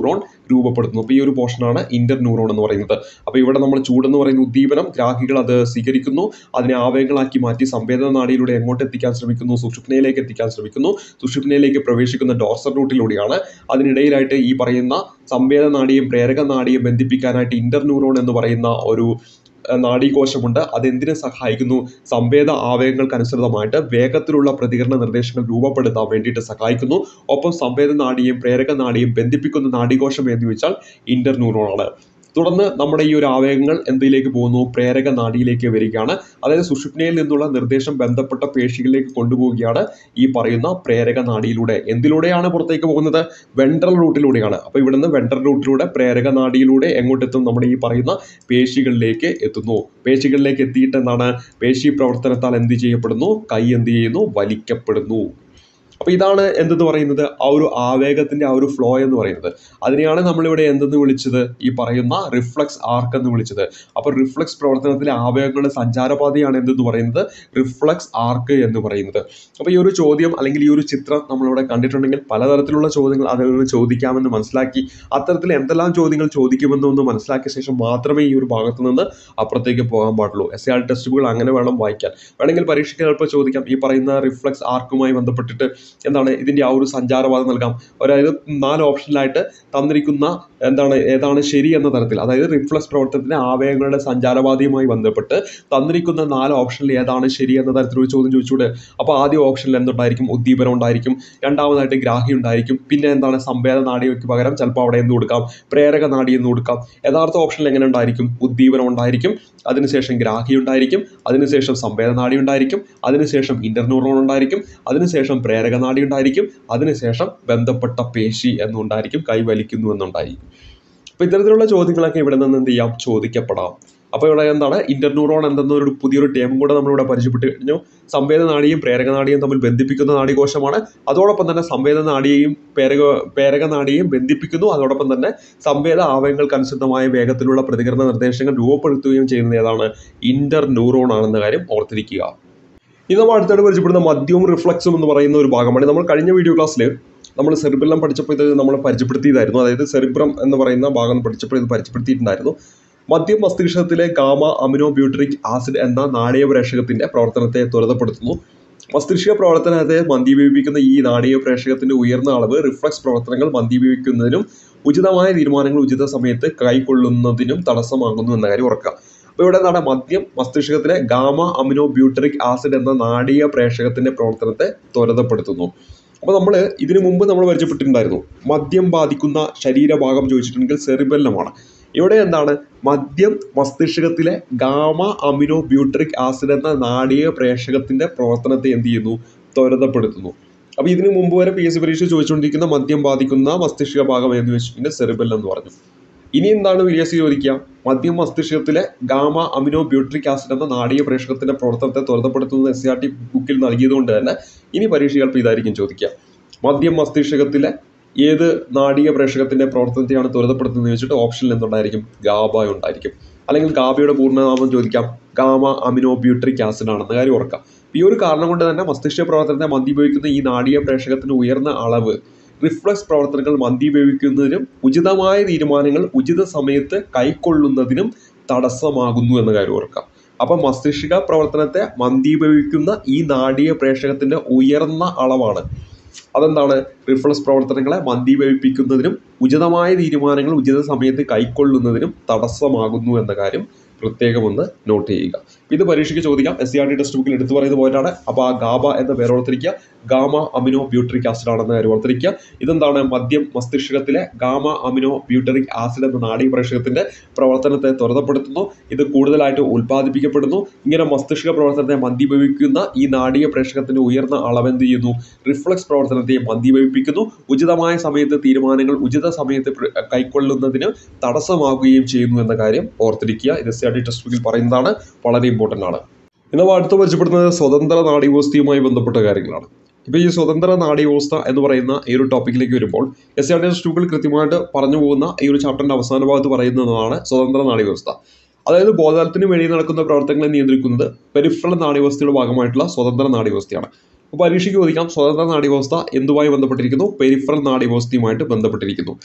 രൂപപ്പെടുത്തുന്നു അപ്പോൾ ഈ ഒരു പോർഷനാണ് ഇന്റർ ന്യൂറോൺ എന്ന് പറയുന്നത് അപ്പോൾ ഇവിടെ നമ്മൾ ചൂടെന്ന് പറയുന്ന ഉദ്ദീപനം ഗ്രാഹികൾ അത് സ്വീകരിക്കുന്നു അതിനെ ആവേഗങ്ങളാക്കി മാറ്റി സംവേദന നാടിയിലൂടെ എങ്ങോട്ട് എത്തിക്കാൻ ശ്രമിക്കുന്നു സുഷുപ്നയിലേക്ക് എത്തിക്കാൻ ശ്രമിക്കുന്നു സുഷുപ്നയിലേക്ക് പ്രവേശിക്കുന്ന ഡോർസർ റൂട്ടിലൂടെയാണ് അതിനിടയിലായിട്ട് ഈ പറയുന്ന സംവേദന നാടിയും പ്രേരക നാടിയും ബന്ധിപ്പിക്കാനായിട്ട് ഇന്റർ ന്യൂറോൺ എന്ന് പറയുന്ന ഒരു ഏഹ് നാഡീകോശമുണ്ട് അതെന്തിനെ സഹായിക്കുന്നു സംവേദ ആവേഗങ്ങൾക്കനുസൃതമായിട്ട് വേഗത്തിലുള്ള പ്രതികരണ നിർദ്ദേശങ്ങൾ രൂപപ്പെടുത്താൻ വേണ്ടിയിട്ട് സഹായിക്കുന്നു ഒപ്പം സംവേദ നാഡിയും പ്രേരക നാഡിയും ബന്ധിപ്പിക്കുന്ന നാഡീകോശം എന്ന് വെച്ചാൽ ഇന്റർ ന്യൂറോൺ ആണ് തുടർന്ന് നമ്മുടെ ഈ ഒരു ആവേഗങ്ങൾ എന്തിലേക്ക് പോകുന്നു പ്രേരക നാഡിയിലേക്ക് വരികയാണ് അതായത് സുഷുപ്നയിൽ നിന്നുള്ള നിർദ്ദേശം ബന്ധപ്പെട്ട പേശികളിലേക്ക് കൊണ്ടുപോവുകയാണ് ഈ പറയുന്ന പ്രേരക നാഡിയിലൂടെ എന്തിലൂടെയാണ് പുറത്തേക്ക് പോകുന്നത് വെൻട്രൽ റൂട്ടിലൂടെയാണ് അപ്പോൾ ഇവിടുന്ന് വെൻട്രൽ റൂട്ടിലൂടെ പ്രേരക നാഡിയിലൂടെ എങ്ങോട്ടെത്തും നമ്മുടെ ഈ പറയുന്ന പേശികളിലേക്ക് എത്തുന്നു പേശികളിലേക്ക് എത്തിയിട്ട് എന്താണ് പേശി പ്രവർത്തനത്താൽ എന്ത് ചെയ്യപ്പെടുന്നു കൈ എന്ത് ചെയ്യുന്നു വലിക്കപ്പെടുന്നു അപ്പോൾ ഇതാണ് എന്തെന്ന് പറയുന്നത് ആ ഒരു ആവേഗത്തിന്റെ ആ ഒരു ഫ്ലോ എന്ന് പറയുന്നത് അതിനെയാണ് നമ്മളിവിടെ എന്തെന്ന് വിളിച്ചത് ഈ പറയുന്ന റിഫ്ലക്സ് ആർക്ക് എന്ന് വിളിച്ചത് അപ്പോൾ റിഫ്ലക്സ് പ്രവർത്തനത്തിലെ ആവേഗങ്ങളുടെ സഞ്ചാരപാതയാണ് എന്തെന്ന് പറയുന്നത് റിഫ്ലക്സ് ആർക്ക് എന്ന് പറയുന്നത് അപ്പോൾ ഈ ഒരു ചോദ്യം അല്ലെങ്കിൽ ഈ ഒരു ചിത്രം നമ്മളിവിടെ കണ്ടിട്ടുണ്ടെങ്കിൽ പലതരത്തിലുള്ള ചോദ്യങ്ങൾ അതിൽ നിന്ന് ചോദിക്കാമെന്ന് മനസ്സിലാക്കി അത്തരത്തിൽ എന്തെല്ലാം ചോദ്യങ്ങൾ ചോദിക്കുമെന്ന് ഒന്ന് മനസ്സിലാക്കിയ ശേഷം മാത്രമേ ഈ ഒരു ഭാഗത്ത് നിന്ന് അപ്പുറത്തേക്ക് പോകാൻ പാടുള്ളൂ എസ് ആർ ടെക്സ്റ്റ് ബുക്കുകൾ അങ്ങനെ വേണം വായിക്കാൻ വേണമെങ്കിൽ പരീക്ഷയ്ക്ക് ചിലപ്പോൾ ചോദിക്കാം ഈ പറയുന്ന റിഫ്ലക്സ് ആർക്കുമായി ബന്ധപ്പെട്ടിട്ട് എന്താണ് ഇതിൻ്റെ ആ ഒരു സഞ്ചാരപാത നൽകാം അതായത് നാല് ഓപ്ഷനിലായിട്ട് തന്നിരിക്കുന്ന എന്താണ് ഏതാണ് ശരി എന്ന തരത്തിൽ അതായത് റിഫ്ലക്സ് പ്രവർത്തനത്തിൻ്റെ ആവേഗങ്ങളുടെ സഞ്ചാരപാതയുമായി ബന്ധപ്പെട്ട് തന്നിരിക്കുന്ന നാല് ഓപ്ഷനിൽ ഏതാണ് ശരി എന്ന തരത്തിലൊരു ചോദ്യം ചോദിച്ചൂടെ അപ്പോൾ ആദ്യ ഓപ്ഷനിൽ എന്തുണ്ടായിരിക്കും ഉദ്ദീപനം ഉണ്ടായിരിക്കും രണ്ടാമതായിട്ട് ഗ്രാഹി ഉണ്ടായിരിക്കും പിന്നെ എന്താണ് സംവേദ നാഡികൾക്ക് പകരം ചിലപ്പോൾ അവിടെ എന്ത് കൊടുക്കാം പ്രേരക നാഡി എന്ന് കൊടുക്കാം യഥാർത്ഥ ഓപ്ഷനിൽ എങ്ങനെ ഉണ്ടായിരിക്കും ഉദ്ദീപനം ഉണ്ടായിരിക്കും അതിനുശേഷം ഗ്രാഹി ഉണ്ടായിരിക്കും അതിനുശേഷം സംവേദ നാഡി ഉണ്ടായിരിക്കും അതിനുശേഷം ഇന്റർന്യൂറോൺ ഉണ്ടായിരിക്കും അതിനുശേഷം പ്രേരക നാഡി ഉണ്ടായിരിക്കും അതിനുശേഷം ബന്ധപ്പെട്ട പേശി എന്നുണ്ടായിരിക്കും കൈ വലിക്കുന്നു എന്നുണ്ടായിരിക്കും അപ്പോൾ ഇത്തരത്തിലുള്ള ചോദ്യങ്ങളൊക്കെ ഇവിടെ നിന്ന് എന്ത് ചെയ്യാം ചോദിക്കപ്പെടാം അപ്പോൾ ഇവിടെ എന്താണ് ഇന്റർന്യൂറോൺ എന്തെന്നൊരു പുതിയൊരു ടേമും കൂടെ നമ്മളിവിടെ പരിചയപ്പെട്ട് കഴിഞ്ഞു സംവേദ നാഡിയും പ്രേരക നാഡിയും തമ്മിൽ ബന്ധിപ്പിക്കുന്ന നാഡീകോശമാണ് അതോടൊപ്പം തന്നെ സംവേദ നാഡിയെയും പേരക പേരക നാഡിയെയും ബന്ധിപ്പിക്കുന്നു അതോടൊപ്പം തന്നെ സംവേദ ആവേഗങ്ങൾക്കനുസൃതമായ വേഗത്തിലുള്ള പ്രതികരണ നിർദ്ദേശങ്ങൾ രൂപപ്പെടുത്തുകയും ചെയ്യുന്നത് ഏതാണ് ഇന്റർ ന്യൂറോൺ ആണെന്ന കാര്യം ഓർത്തിരിക്കുക ഇനി നമ്മൾ അടുത്തായിട്ട് പരിചയപ്പെടുന്ന മദ്യവും റിഫ്ലക്സും എന്ന് പറയുന്ന ഒരു ഭാഗമാണ് നമ്മൾ കഴിഞ്ഞ വീഡിയോ ക്ലാസ്സിൽ നമ്മൾ സെറിബ്രം പഠിച്ചപ്പോൾ ഇത് നമ്മൾ പരിചയപ്പെടുത്തിയതായിരുന്നു അതായത് സെറിബ്രം എന്ന് പറയുന്ന ഭാഗം പഠിച്ചപ്പോൾ ഇത് പരിചയപ്പെടുത്തിയിട്ടുണ്ടായിരുന്നു മദ്യം മസ്തിഷ്കത്തിലെ ഗാമ അമിനോ ബ്യൂട്ടറിക് ആസിഡ് എന്ന നാടീയ പ്രേഷകത്തിന്റെ പ്രവർത്തനത്തെ ത്വരിതപ്പെടുത്തുന്നു മസ്തിഷ്ക പ്രവർത്തനത്തെ മന്ദീഭവിപ്പിക്കുന്ന ഈ നാടീയ പ്രേഷകത്തിന്റെ ഉയർന്ന അളവ് റിഫ്ലക്സ് പ്രവർത്തനങ്ങൾ മന്ദീഭവിക്കുന്നതിനും ഉചിതമായ തീരുമാനങ്ങൾ ഉചിത സമയത്ത് കൈക്കൊള്ളുന്നതിനും തടസ്സമാകുന്നു എന്ന കാര്യം ഓർക്കുക അപ്പോൾ ഇവിടെ എന്താണ് മദ്യം മസ്തിഷ്കത്തിലെ ഗാമ അമിനോ ബ്യൂട്ടറിക് ആസിഡ് എന്ന നാടീയ പ്രേഷകത്തിന്റെ പ്രവർത്തനത്തെ ത്വരിതപ്പെടുത്തുന്നു അപ്പോൾ നമ്മൾ ഇതിനു മുമ്പ് നമ്മൾ പരിചയപ്പെട്ടിട്ടുണ്ടായിരുന്നു മദ്യം ബാധിക്കുന്ന ശരീരഭാഗം ചോദിച്ചിട്ടുണ്ടെങ്കിൽ സെറിബെല്ലമാണ് ഇവിടെ എന്താണ് മദ്യം മസ്തിഷ്കത്തിലെ ഗാമ അമിനോ ബ്യൂട്ടറിക് ആസിഡ് എന്ന നാടീയ പ്രേഷകത്തിന്റെ പ്രവർത്തനത്തെ എന്ത് ചെയ്യുന്നു ത്വരിതപ്പെടുത്തുന്നു അപ്പോൾ ഇതിനു മുമ്പ് വരെ പി എസ് സി പരീക്ഷ ചോദിച്ചുകൊണ്ടിരിക്കുന്ന മദ്യം ബാധിക്കുന്ന മസ്തിഷ്ക ഭാഗം എന്ന് വെച്ചിട്ടുണ്ടെങ്കിൽ സെറിബെൽ എന്ന് പറഞ്ഞു ഇനി എന്താണ് വി എസ് സി ചോദിക്കുക മദ്യം മസ്തിഷ്കത്തിലെ ഗാമ അമിനോ ബ്യൂട്രിക് ആസിഡ് എന്ന നാടീയ പ്രേഷകത്തിന്റെ പ്രവർത്തനത്തെ ത്വരിതപ്പെടുത്തുന്ന എസ് ആർ ടി ബുക്കിൽ നൽകിയതുകൊണ്ട് തന്നെ ഇനി പരീക്ഷ ചിലപ്പോൾ ഇതായിരിക്കും ചോദിക്കുക മദ്യം മസ്തിഷ്കത്തിലെ ഏത് നാടീയ പ്രേഷകത്തിന്റെ പ്രവർത്തനത്തെയാണ് ത്വരിതപ്പെടുത്തുന്നത് വെച്ചിട്ട് ഓപ്ഷനിൽ എന്തുണ്ടായിരിക്കും ഗാബ ഉണ്ടായിരിക്കും അല്ലെങ്കിൽ ഗാബയുടെ പൂർണ്ണനാമം ചോദിക്കാം ഗാമ അമിനോ ബ്യൂട്രിക് ആസിഡ് ആണെന്ന കാര്യം ഓർക്കാം ഈ ഒരു കാരണം കൊണ്ട് തന്നെ മസ്തിഷ്ക പ്രവർത്തനത്തെ മന്ദീഭവിക്കുന്ന ഈ നാടീയ പ്രേഷകത്തിന്റെ ഉയർന്ന അളവ് റിഫ്ലക്സ് പ്രവർത്തനങ്ങൾ മന്ദീഭവിക്കുന്നതിനും ഉചിതമായ തീരുമാനങ്ങൾ ഉചിത സമയത്ത് കൈക്കൊള്ളുന്നതിനും തടസ്സമാകുന്നു എന്ന കാര്യം ഓർക്കാം അപ്പം മസ്തിഷ്ക പ്രവർത്തനത്തെ മന്ദീഭവിക്കുന്ന ഈ നാടീയ പ്രേഷകത്തിന്റെ ഉയർന്ന അളവാണ് അതെന്താണ് റിഫ്ലക്സ് പ്രവർത്തനങ്ങളെ മന്ദീഭവിപ്പിക്കുന്നതിനും ഉചിതമായ തീരുമാനങ്ങൾ ഉചിത സമയത്ത് കൈക്കൊള്ളുന്നതിനും തടസ്സമാകുന്നു എന്ന കാര്യം പ്രത്യേകം ഒന്ന് നോട്ട് ചെയ്യുക ഇത് പരീക്ഷയ്ക്ക് ചോദിക്കാം S C R T text ബുക്കിൽ എടുത്തു പറയുന്ന പോയിട്ടാണ് അപ്പോൾ ആ ഗാബ എന്ന പേര് ഓർത്തിരിക്കുക ഗാമ അമിനോ ബ്യൂട്രിക് ആസിഡ് ആണെന്ന കാര്യം ഓർത്തിരിക്കുക ഇതെന്താണ് മദ്യം മസ്തിഷ്കത്തിലെ ഗാമ അമിനോ ബ്യൂട്ടറിക് ആസിഡ് എന്ന നാഡീ പ്രേഷകത്തിന്റെ പ്രവർത്തനത്തെ ത്വരിതപ്പെടുത്തുന്നു ഇത് കൂടുതലായിട്ട് ഉൽപ്പാദിപ്പിക്കപ്പെടുന്നു ഇങ്ങനെ മസ്തിഷ്ക പ്രവർത്തനത്തെ മന്ദീഭവിക്കുന്ന ഈ നാടീയ പ്രേഷകത്തിന്റെ ഉയർന്ന അളവ് എന്ത് ചെയ്യുന്നു റിഫ്ലക്സ് പ്രവർത്തനത്തെ മന്ദീഭവിപ്പിക്കുന്നു ഉചിതമായ സമയത്ത് തീരുമാനങ്ങൾ ഉചിത സമയത്ത് പ്ര- കൈക്കൊള്ളുന്നതിന് തടസ്സമാകുകയും ചെയ്യുന്നു എന്ന കാര്യം ഓർത്തിരിക്കുക ഇത് എസ് ആർ ടി ടെക്സ്റ്റ് ബുക്കിൽ പറയുന്നതാണ് വളരെ ഇമ്പോർട്ടൻ്റ് ആണ് ഇന്ന് നമ്മൾ അടുത്ത് പരിചയപ്പെടുന്നത് സ്വതന്ത്ര നാഡീവ്യവസ്ഥയുമായി ബന്ധപ്പെട്ട കാര്യങ്ങളാണ് ഇപ്പോൾ ഈ സ്വതന്ത്ര നാഡീവ്യവസ്ഥ എന്ന് പറയുന്ന ഈ ഒരു ടോപ്പിക്കിലേക്ക് വരുമ്പോൾ എസ് ആർ ടി ടെക്സ്റ്റ് ബുക്കിൽ കൃത്യമായിട്ട് പറഞ്ഞു പോകുന്ന ഈ ഒരു ചാപ്റ്ററിന്റെ അവസാന ഭാഗത്ത് പറയുന്നതാണ് സ്വതന്ത്ര നാഡീവ്യവസ്ഥ അതായത് ബോധനത്തിന് വെളിയിൽ നടക്കുന്ന പ്രവർത്തനങ്ങളെ നിയന്ത്രിക്കുന്നത് പെരിഫറൽ നാഡീവ്യവസ്ഥയുടെ ഭാഗമായിട്ടുള്ള സ്വതന്ത്ര നാഡീവ്യവസ്ഥയാണ് അപ്പോൾ പരീക്ഷയ്ക്ക് ചോദിക്കാം സ്വതന്ത്ര നാഡീവ്യവസ്ഥ എന്തുമായി ബന്ധപ്പെട്ടിരിക്കുന്നു പെരിഫറൽ നാഡീവ്യവസ്ഥയുമായിട്ട് ബന്ധപ്പെട്ടിരിക്കുന്നു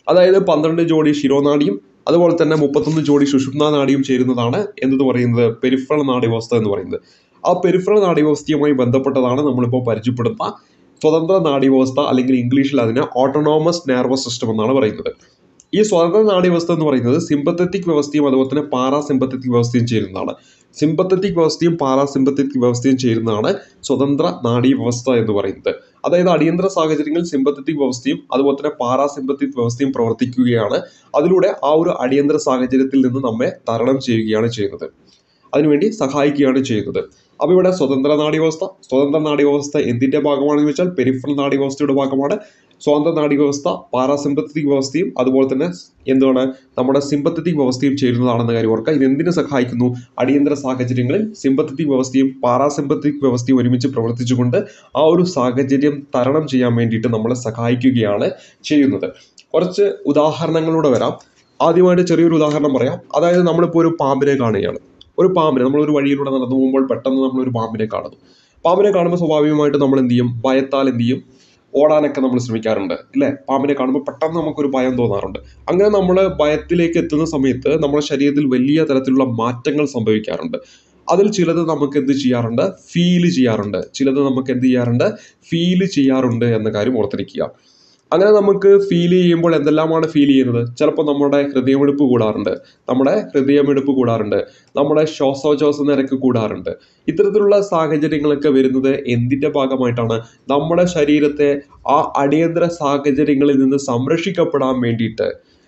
അതായത് പന്ത്രണ്ട് ജോഡി ശിരോനാഡിയും അതുപോലെ തന്നെ മുപ്പത്തൊന്ന് ജോഡി സുഷുമ്നാ നാഡിയും ചേരുന്നതാണ് എന്തെന്ന് പറയുന്നത് പെരിഫറൽ നാഡീവ്യവസ്ഥ എന്ന് പറയുന്നത് ആ പെരിഫറൽ നാഡീവ്യവസ്ഥയുമായി ബന്ധപ്പെട്ടതാണ് നമ്മളിപ്പോൾ പരിചയപ്പെടുന്ന സ്വതന്ത്ര നാഡീവ്യവസ്ഥ അല്ലെങ്കിൽ ഇംഗ്ലീഷിൽ അതിനെ ഓട്ടോണോമസ് നെർവസ് സിസ്റ്റം എന്നാണ് പറയുന്നത് ഈ സ്വതന്ത്ര നാഡീവ്യവസ്ഥ എന്ന് പറയുന്നത് സിമ്പത്തറ്റിക് വ്യവസ്ഥയും അതുപോലെ തന്നെ പാരാസിമ്പത്തറ്റിക് വ്യവസ്ഥയും ചേരുന്നതാണ് സിമ്പത്തറ്റിക് വ്യവസ്ഥയും പാരാസിമ്പത്തറ്റിക് വ്യവസ്ഥയും ചേരുന്നതാണ് സ്വതന്ത്ര നാഡീവ്യവസ്ഥ എന്ന് പറയുന്നത് അതായത് അടിയന്തര സാഹചര്യങ്ങളിൽ സിമ്പത്തറ്റിക് വ്യവസ്ഥയും അതുപോലെ തന്നെ പാരാസിമ്പത്തറ്റിക് വ്യവസ്ഥയും പ്രവർത്തിക്കുകയാണ് അതിലൂടെ ആ ഒരു അടിയന്തര സാഹചര്യത്തിൽ നിന്ന് നമ്മെ തരണം ചെയ്യുകയാണ് ചെയ്യുന്നത് അതിനുവേണ്ടി സഹായിക്കുകയാണ് ചെയ്യുന്നത് അപ്പോൾ ഇവിടെ സ്വതന്ത്ര നാഡീവ്യവസ്ഥ സ്വതന്ത്ര നാഡീവ്യവസ്ഥ എന്തിൻ്റെ ഭാഗമാണെന്ന് വെച്ചാൽ പെരിഫറൽ നാഡീവ്യവസ്ഥയുടെ ഭാഗമാണ് സ്വതന്ത്ര നാഡീവ്യവസ്ഥ പാരാസിമ്പത്തറ്റിക് വ്യവസ്ഥയും അതുപോലെ തന്നെ എന്താണ് നമ്മുടെ സിമ്പത്തറ്റിക് വ്യവസ്ഥയും ചേരുന്നതാണെന്ന കാര്യം ഓർക്കുക ഇത് എന്തിനു സഹായിക്കുന്നു അടിയന്തര സാഹചര്യങ്ങളിൽ സിമ്പത്തറ്റിക് വ്യവസ്ഥയും പാരാസിമ്പത്തറ്റിക് വ്യവസ്ഥയും ഒരുമിച്ച് പ്രവർത്തിച്ചുകൊണ്ട് ആ ഒരു സാഹചര്യം തരണം ചെയ്യാൻ വേണ്ടിയിട്ട് നമ്മളെ സഹായിക്കുകയാണ് ചെയ്യുന്നത് കുറച്ച് ഉദാഹരണങ്ങളൂടെ വരാം ആദ്യമായിട്ട് ചെറിയൊരു ഉദാഹരണം പറയാം അതായത് നമ്മളിപ്പോൾ ഒരു പാമ്പിനെ കാണുകയാണ് ഒരു പാമ്പിനെ നമ്മളൊരു വഴിയിലൂടെ നടന്നു പോകുമ്പോൾ പെട്ടെന്ന് നമ്മളൊരു പാമ്പിനെ കാണുന്നു പാമ്പിനെ കാണുമ്പോൾ സ്വാഭാവികമായിട്ട് നമ്മൾ എന്ത് ചെയ്യും ഭയത്താൽ എന്ത് ചെയ്യും ഓടാനൊക്കെ നമ്മൾ ശ്രമിക്കാറുണ്ട് ഇല്ലേ പാമ്പിനെ കാണുമ്പോൾ പെട്ടെന്ന് നമുക്കൊരു ഭയം തോന്നാറുണ്ട് അങ്ങനെ നമ്മൾ ഭയത്തിലേക്ക് എത്തുന്ന സമയത്ത് നമ്മുടെ ശരീരത്തിൽ വലിയ തരത്തിലുള്ള മാറ്റങ്ങൾ സംഭവിക്കാറുണ്ട് അതിൽ ചിലത് നമുക്ക് എന്ത് ചെയ്യാറുണ്ട് ഫീൽ ചെയ്യാറുണ്ട് ചിലത് നമുക്ക് എന്ത് ചെയ്യാറുണ്ട് ഫീൽ ചെയ്യാറുണ്ട് എന്ന കാര്യം ഓർത്തിരിക്കുക അങ്ങനെ നമുക്ക് ഫീൽ ചെയ്യുമ്പോൾ എന്തെല്ലാമാണ് ഫീൽ ചെയ്യുന്നത് ചിലപ്പോൾ നമ്മുടെ ഹൃദയമിടിപ്പ് കൂടാറുണ്ട് നമ്മുടെ ഹൃദയമിടിപ്പ് കൂടാറുണ്ട് നമ്മുടെ ശ്വാസോച്ഛ്വാസ നിരക്ക് കൂടാറുണ്ട് ഇത്തരത്തിലുള്ള സാഹചര്യങ്ങളൊക്കെ വരുന്നത് എന്തിൻ്റെ ഭാഗമായിട്ടാണ് നമ്മുടെ ശരീരത്തെ ആ അടിയന്തര സാഹചര്യങ്ങളിൽ നിന്ന് സംരക്ഷിക്കപ്പെടാൻ വേണ്ടിയിട്ട്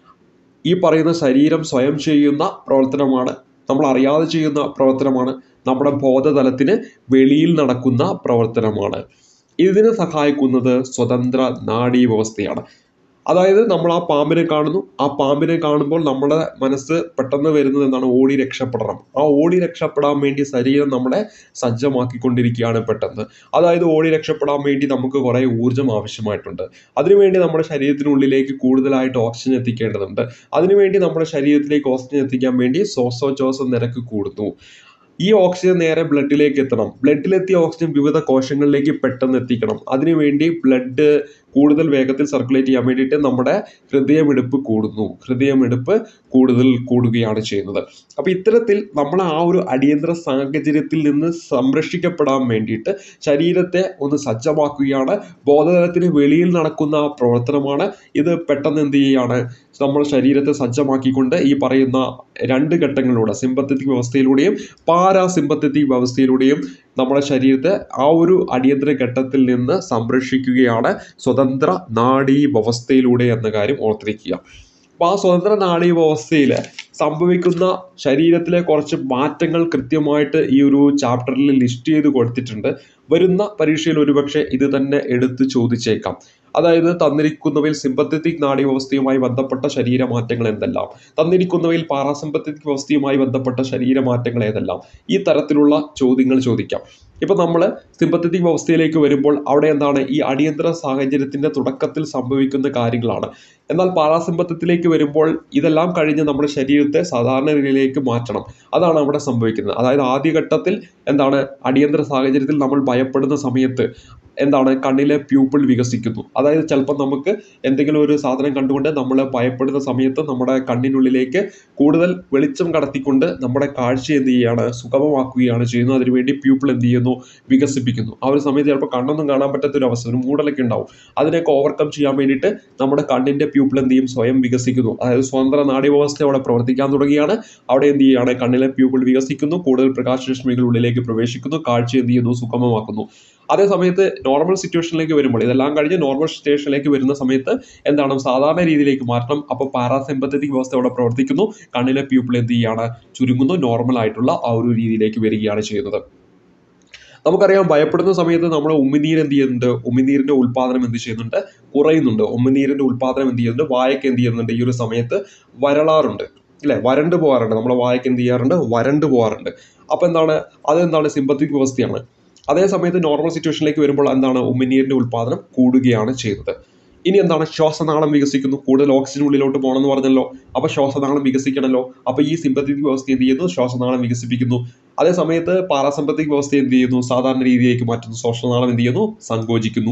ഈ പറയുന്ന ശരീരം സ്വയം ചെയ്യുന്ന പ്രവർത്തനമാണ് നമ്മൾ അറിയാതെ ചെയ്യുന്ന പ്രവർത്തനമാണ് നമ്മുടെ ബോധതലത്തിന് വെളിയിൽ നടക്കുന്ന പ്രവർത്തനമാണ് ഇതിന് സഹായിക്കുന്നത് സ്വതന്ത്ര നാഡീ വ്യവസ്ഥയാണ് അതായത് നമ്മൾ ആ പാമ്പിനെ കാണുന്നു ആ പാമ്പിനെ കാണുമ്പോൾ നമ്മുടെ മനസ്സ് പെട്ടെന്ന് വരുന്നത് എന്താണ് ഓടി രക്ഷപ്പെടണം ആ ഓടി രക്ഷപ്പെടാൻ വേണ്ടി ശരീരം നമ്മളെ സജ്ജമാക്കിക്കൊണ്ടിരിക്കുകയാണ് പെട്ടെന്ന് അതായത് ഓടി രക്ഷപ്പെടാൻ വേണ്ടി നമുക്ക് കുറേ ഊർജ്ജം ആവശ്യമായിട്ടുണ്ട് അതിനുവേണ്ടി നമ്മുടെ ശരീരത്തിനുള്ളിലേക്ക് കൂടുതലായിട്ട് ഓക്സിജൻ എത്തിക്കേണ്ടതുണ്ട് അതിനുവേണ്ടി നമ്മുടെ ശരീരത്തിലേക്ക് ഓക്സിജൻ എത്തിക്കാൻ വേണ്ടി ശ്വാസോച്ഛ്വാസ നിരക്ക് കൂടുന്നു ഈ ഓക്സിജൻ നേരെ ബ്ലഡിലേക്ക് എത്തണം ബ്ലഡിലെത്തിയ ഓക്സിജൻ വിവിധ കോശങ്ങളിലേക്ക് പെട്ടെന്ന് എത്തിക്കണം അതിനുവേണ്ടി ബ്ലഡ് കൂടുതൽ വേഗത്തിൽ സർക്കുലേറ്റ് ചെയ്യാൻ വേണ്ടിയിട്ട് നമ്മുടെ ഹൃദയമിടിപ്പ് കൂടുന്നു ഹൃദയമിടിപ്പ് കൂടുതൽ കൂടുകയാണ് ചെയ്യുന്നത് അപ്പോൾ ഇത്തരത്തിൽ നമ്മൾ ആ ഒരു അടിയന്തര സാഹചര്യത്തിൽ നിന്ന് സംരക്ഷിക്കപ്പെടാൻ വേണ്ടിയിട്ട് ശരീരത്തെ ഒന്ന് സജ്ജമാക്കുകയാണ് ബോധതലത്തിന് വെളിയിൽ നടക്കുന്ന പ്രവർത്തനമാണ് ഇത് പെട്ടെന്ന് എന്ത് ചെയ്യുകയാണ് നമ്മുടെ ശരീരത്തെ സജ്ജമാക്കിക്കൊണ്ട് ഈ പറയുന്ന രണ്ട് ഘട്ടങ്ങളിലൂടെ സിമ്പത്തറ്റിക് വ്യവസ്ഥയിലൂടെയും പാരാസിമ്പത്തറ്റിക് വ്യവസ്ഥയിലൂടെയും നമ്മുടെ ശരീരത്തെ ആ ഒരു അടിയന്തര ഘട്ടത്തിൽ നിന്ന് സംരക്ഷിക്കുകയാണ് സ്വതന്ത്ര നാഡീ വ്യവസ്ഥയിലൂടെ എന്ന കാര്യം ഓർത്തിരിക്കുക അപ്പോൾ ആ സ്വതന്ത്ര നാഡീ വ്യവസ്ഥയിൽ സംഭവിക്കുന്ന ശരീരത്തിലെ കുറച്ച് മാറ്റങ്ങൾ കൃത്യമായിട്ട് ഈ ഒരു ചാപ്റ്ററിൽ ലിസ്റ്റ് ചെയ്ത് കൊടുത്തിട്ടുണ്ട് വരുന്ന പരീക്ഷയിൽ ഒരുപക്ഷെ ഇത് തന്നെ എടുത്ത് ചോദിച്ചേക്കാം അതായത് തന്നിരിക്കുന്നവയിൽ സിമ്പത്തറ്റിക് നാഡീവ്യവസ്ഥയുമായി ബന്ധപ്പെട്ട ശരീരമാറ്റങ്ങൾ എന്തെല്ലാം തന്നിരിക്കുന്നവയിൽ പാരാസിമ്പത്തറ്റിക് വ്യവസ്ഥയുമായി ബന്ധപ്പെട്ട ശരീരമാറ്റങ്ങൾ ഏതെല്ലാം ഈ തരത്തിലുള്ള ചോദ്യങ്ങൾ ചോദിക്കാം ഇപ്പം നമ്മൾ സിമ്പത്തറ്റിക് വ്യവസ്ഥയിലേക്ക് വരുമ്പോൾ അവിടെ എന്താണ് ഈ അടിയന്തര സാഹചര്യത്തിൻ്റെ തുടക്കത്തിൽ സംഭവിക്കുന്ന കാര്യങ്ങളാണ് എന്നാൽ പാരാസിമ്പത്തത്തിലേക്ക് വരുമ്പോൾ ഇതെല്ലാം കഴിഞ്ഞ് നമ്മുടെ ശരീരത്തെ സാധാരണ രീതിയിലേക്ക് മാറ്റണം അതാണ് അവിടെ സംഭവിക്കുന്നത് അതായത് ആദ്യഘട്ടത്തിൽ എന്താണ് അടിയന്തര സാഹചര്യത്തിൽ നമ്മൾ ഭയപ്പെടുന്ന സമയത്ത് എന്താണ് കണ്ണിലെ പ്യൂപ്പിൾ വികസിക്കുന്നു അതായത് ചിലപ്പോൾ നമുക്ക് എന്തെങ്കിലും ഒരു സാധനം കണ്ടുകൊണ്ട് നമ്മൾ ഭയപ്പെടുന്ന സമയത്ത് നമ്മുടെ കണ്ണിനുള്ളിലേക്ക് കൂടുതൽ വെളിച്ചം കടത്തിക്കൊണ്ട് നമ്മുടെ കാഴ്ച എന്ത് ചെയ്യുകയാണ് സുഗമമാക്കുകയാണ് ചെയ്യുന്നത് അതിനുവേണ്ടി പ്യൂപ്പിൾ എന്ത് ചെയ്യുന്നു വികസിപ്പിക്കുന്നു ആ ഒരു സമയത്ത് ചിലപ്പോൾ കണ്ണൊന്നും കാണാൻ പറ്റാത്ത ഒരു അവസ്ഥ ഒരു മൂടലൊക്കെ ഉണ്ടാവും അതിനെയൊക്കെ ഓവർകം ചെയ്യാൻ വേണ്ടിയിട്ട് നമ്മുടെ കണ്ണിൻ്റെ പ്യൂപ്പിൾ എന്ത് ചെയ്യും സ്വയം വികസിക്കുന്നു അതായത് സ്വതന്ത്ര നാഡീവ്യവസ്ഥ അവിടെ പ്രവർത്തിക്കാൻ തുടങ്ങിയാണ് അവിടെ എന്ത് ചെയ്യുകയാണ് കണ്ണിലെ പ്യൂപ്പിൾ വികസിക്കുന്നു കൂടുതൽ പ്രകാശരശ്മികൾ ഉള്ളിലേക്ക് പ്രവേശിക്കുന്നു കാഴ്ച എന്ത് ചെയ്യുന്നു സുഗമമാക്കുന്നു അതേ സമയത്ത് നോർമൽ സിറ്റുവേഷനിലേക്ക് വരുമ്പോൾ ഇതെല്ലാം കഴിഞ്ഞ് നോർമൽ സിറ്റുവേഷനിലേക്ക് വരുന്ന സമയത്ത് എന്താണ് സാധാരണ രീതിയിലേക്ക് മാറ്റണം അപ്പോൾ പാരാസിമ്പത്തറ്റിക് വ്യവസ്ഥ അവിടെ പ്രവർത്തിക്കുന്നു കണ്ണിലെ പ്യൂപ്പിൾ എന്ത് ചെയ്യാണ് ചുരുങ്ങുന്നു നോർമൽ ആയിട്ടുള്ള ആ ഒരു രീതിയിലേക്ക് വരികയാണ് ചെയ്യുന്നത് നമുക്കറിയാം ഭയപ്പെടുന്ന സമയത്ത് നമ്മൾ ഉമിനീര് എന്ത് ചെയ്യുന്നുണ്ട് ഉമിനീരിന്റെ ഉൽപാദനം എന്ത് ചെയ്യുന്നുണ്ട് കുറയുന്നുണ്ട് ഉമിനീരിന്റെ ഉൽപാദനം എന്ത് ചെയ്യുന്നുണ്ട് വായക്ക് എന്ത് ചെയ്യുന്നുണ്ട് ഈ ഒരു സമയത്ത് വരളാറുണ്ട് ഇല്ലേ വരണ്ട് പോകാറുണ്ട് നമ്മുടെ വായക്ക് എന്ത് ചെയ്യാറുണ്ട് വരണ്ട് പോകാറുണ്ട് അപ്പോൾ എന്താണ് അതെന്താണ് സിമ്പത്തിക് വ്യവസ്ഥയാണ് അതേ സമയത്ത് നോർമൽ സിറ്റുവേഷനിലേക്ക് വരുമ്പോൾ എന്താണ് ഉമിനീരിന്റെ ഉൽപാദനം കൂടുകയാണ് ചെയ്യുന്നത് ഇനി എന്താണ് ശ്വാസനാളം വികസിക്കുന്നു കൂടുതൽ ഓക്സിജൻ ഉള്ളിലോട്ട് പോകണമെന്ന് പറഞ്ഞല്ലോ അപ്പോൾ ശ്വാസനാളം വികസിക്കണമല്ലോ അപ്പോൾ ഈ സിമ്പത്തിക് വ്യവസ്ഥ എന്ത് ചെയ്യുന്നു ശ്വാസനാളം വികസിപ്പിക്കുന്നു അതേ സമയത്ത് പാരാസിമ്പത്തിക് വ്യവസ്ഥ എന്ത് ചെയ്യുന്നു സാധാരണ രീതിയിലേക്ക് മാറ്റുന്നു ശ്വാസനാളം എന്ത് ചെയ്യുന്നു സങ്കോചിക്കുന്നു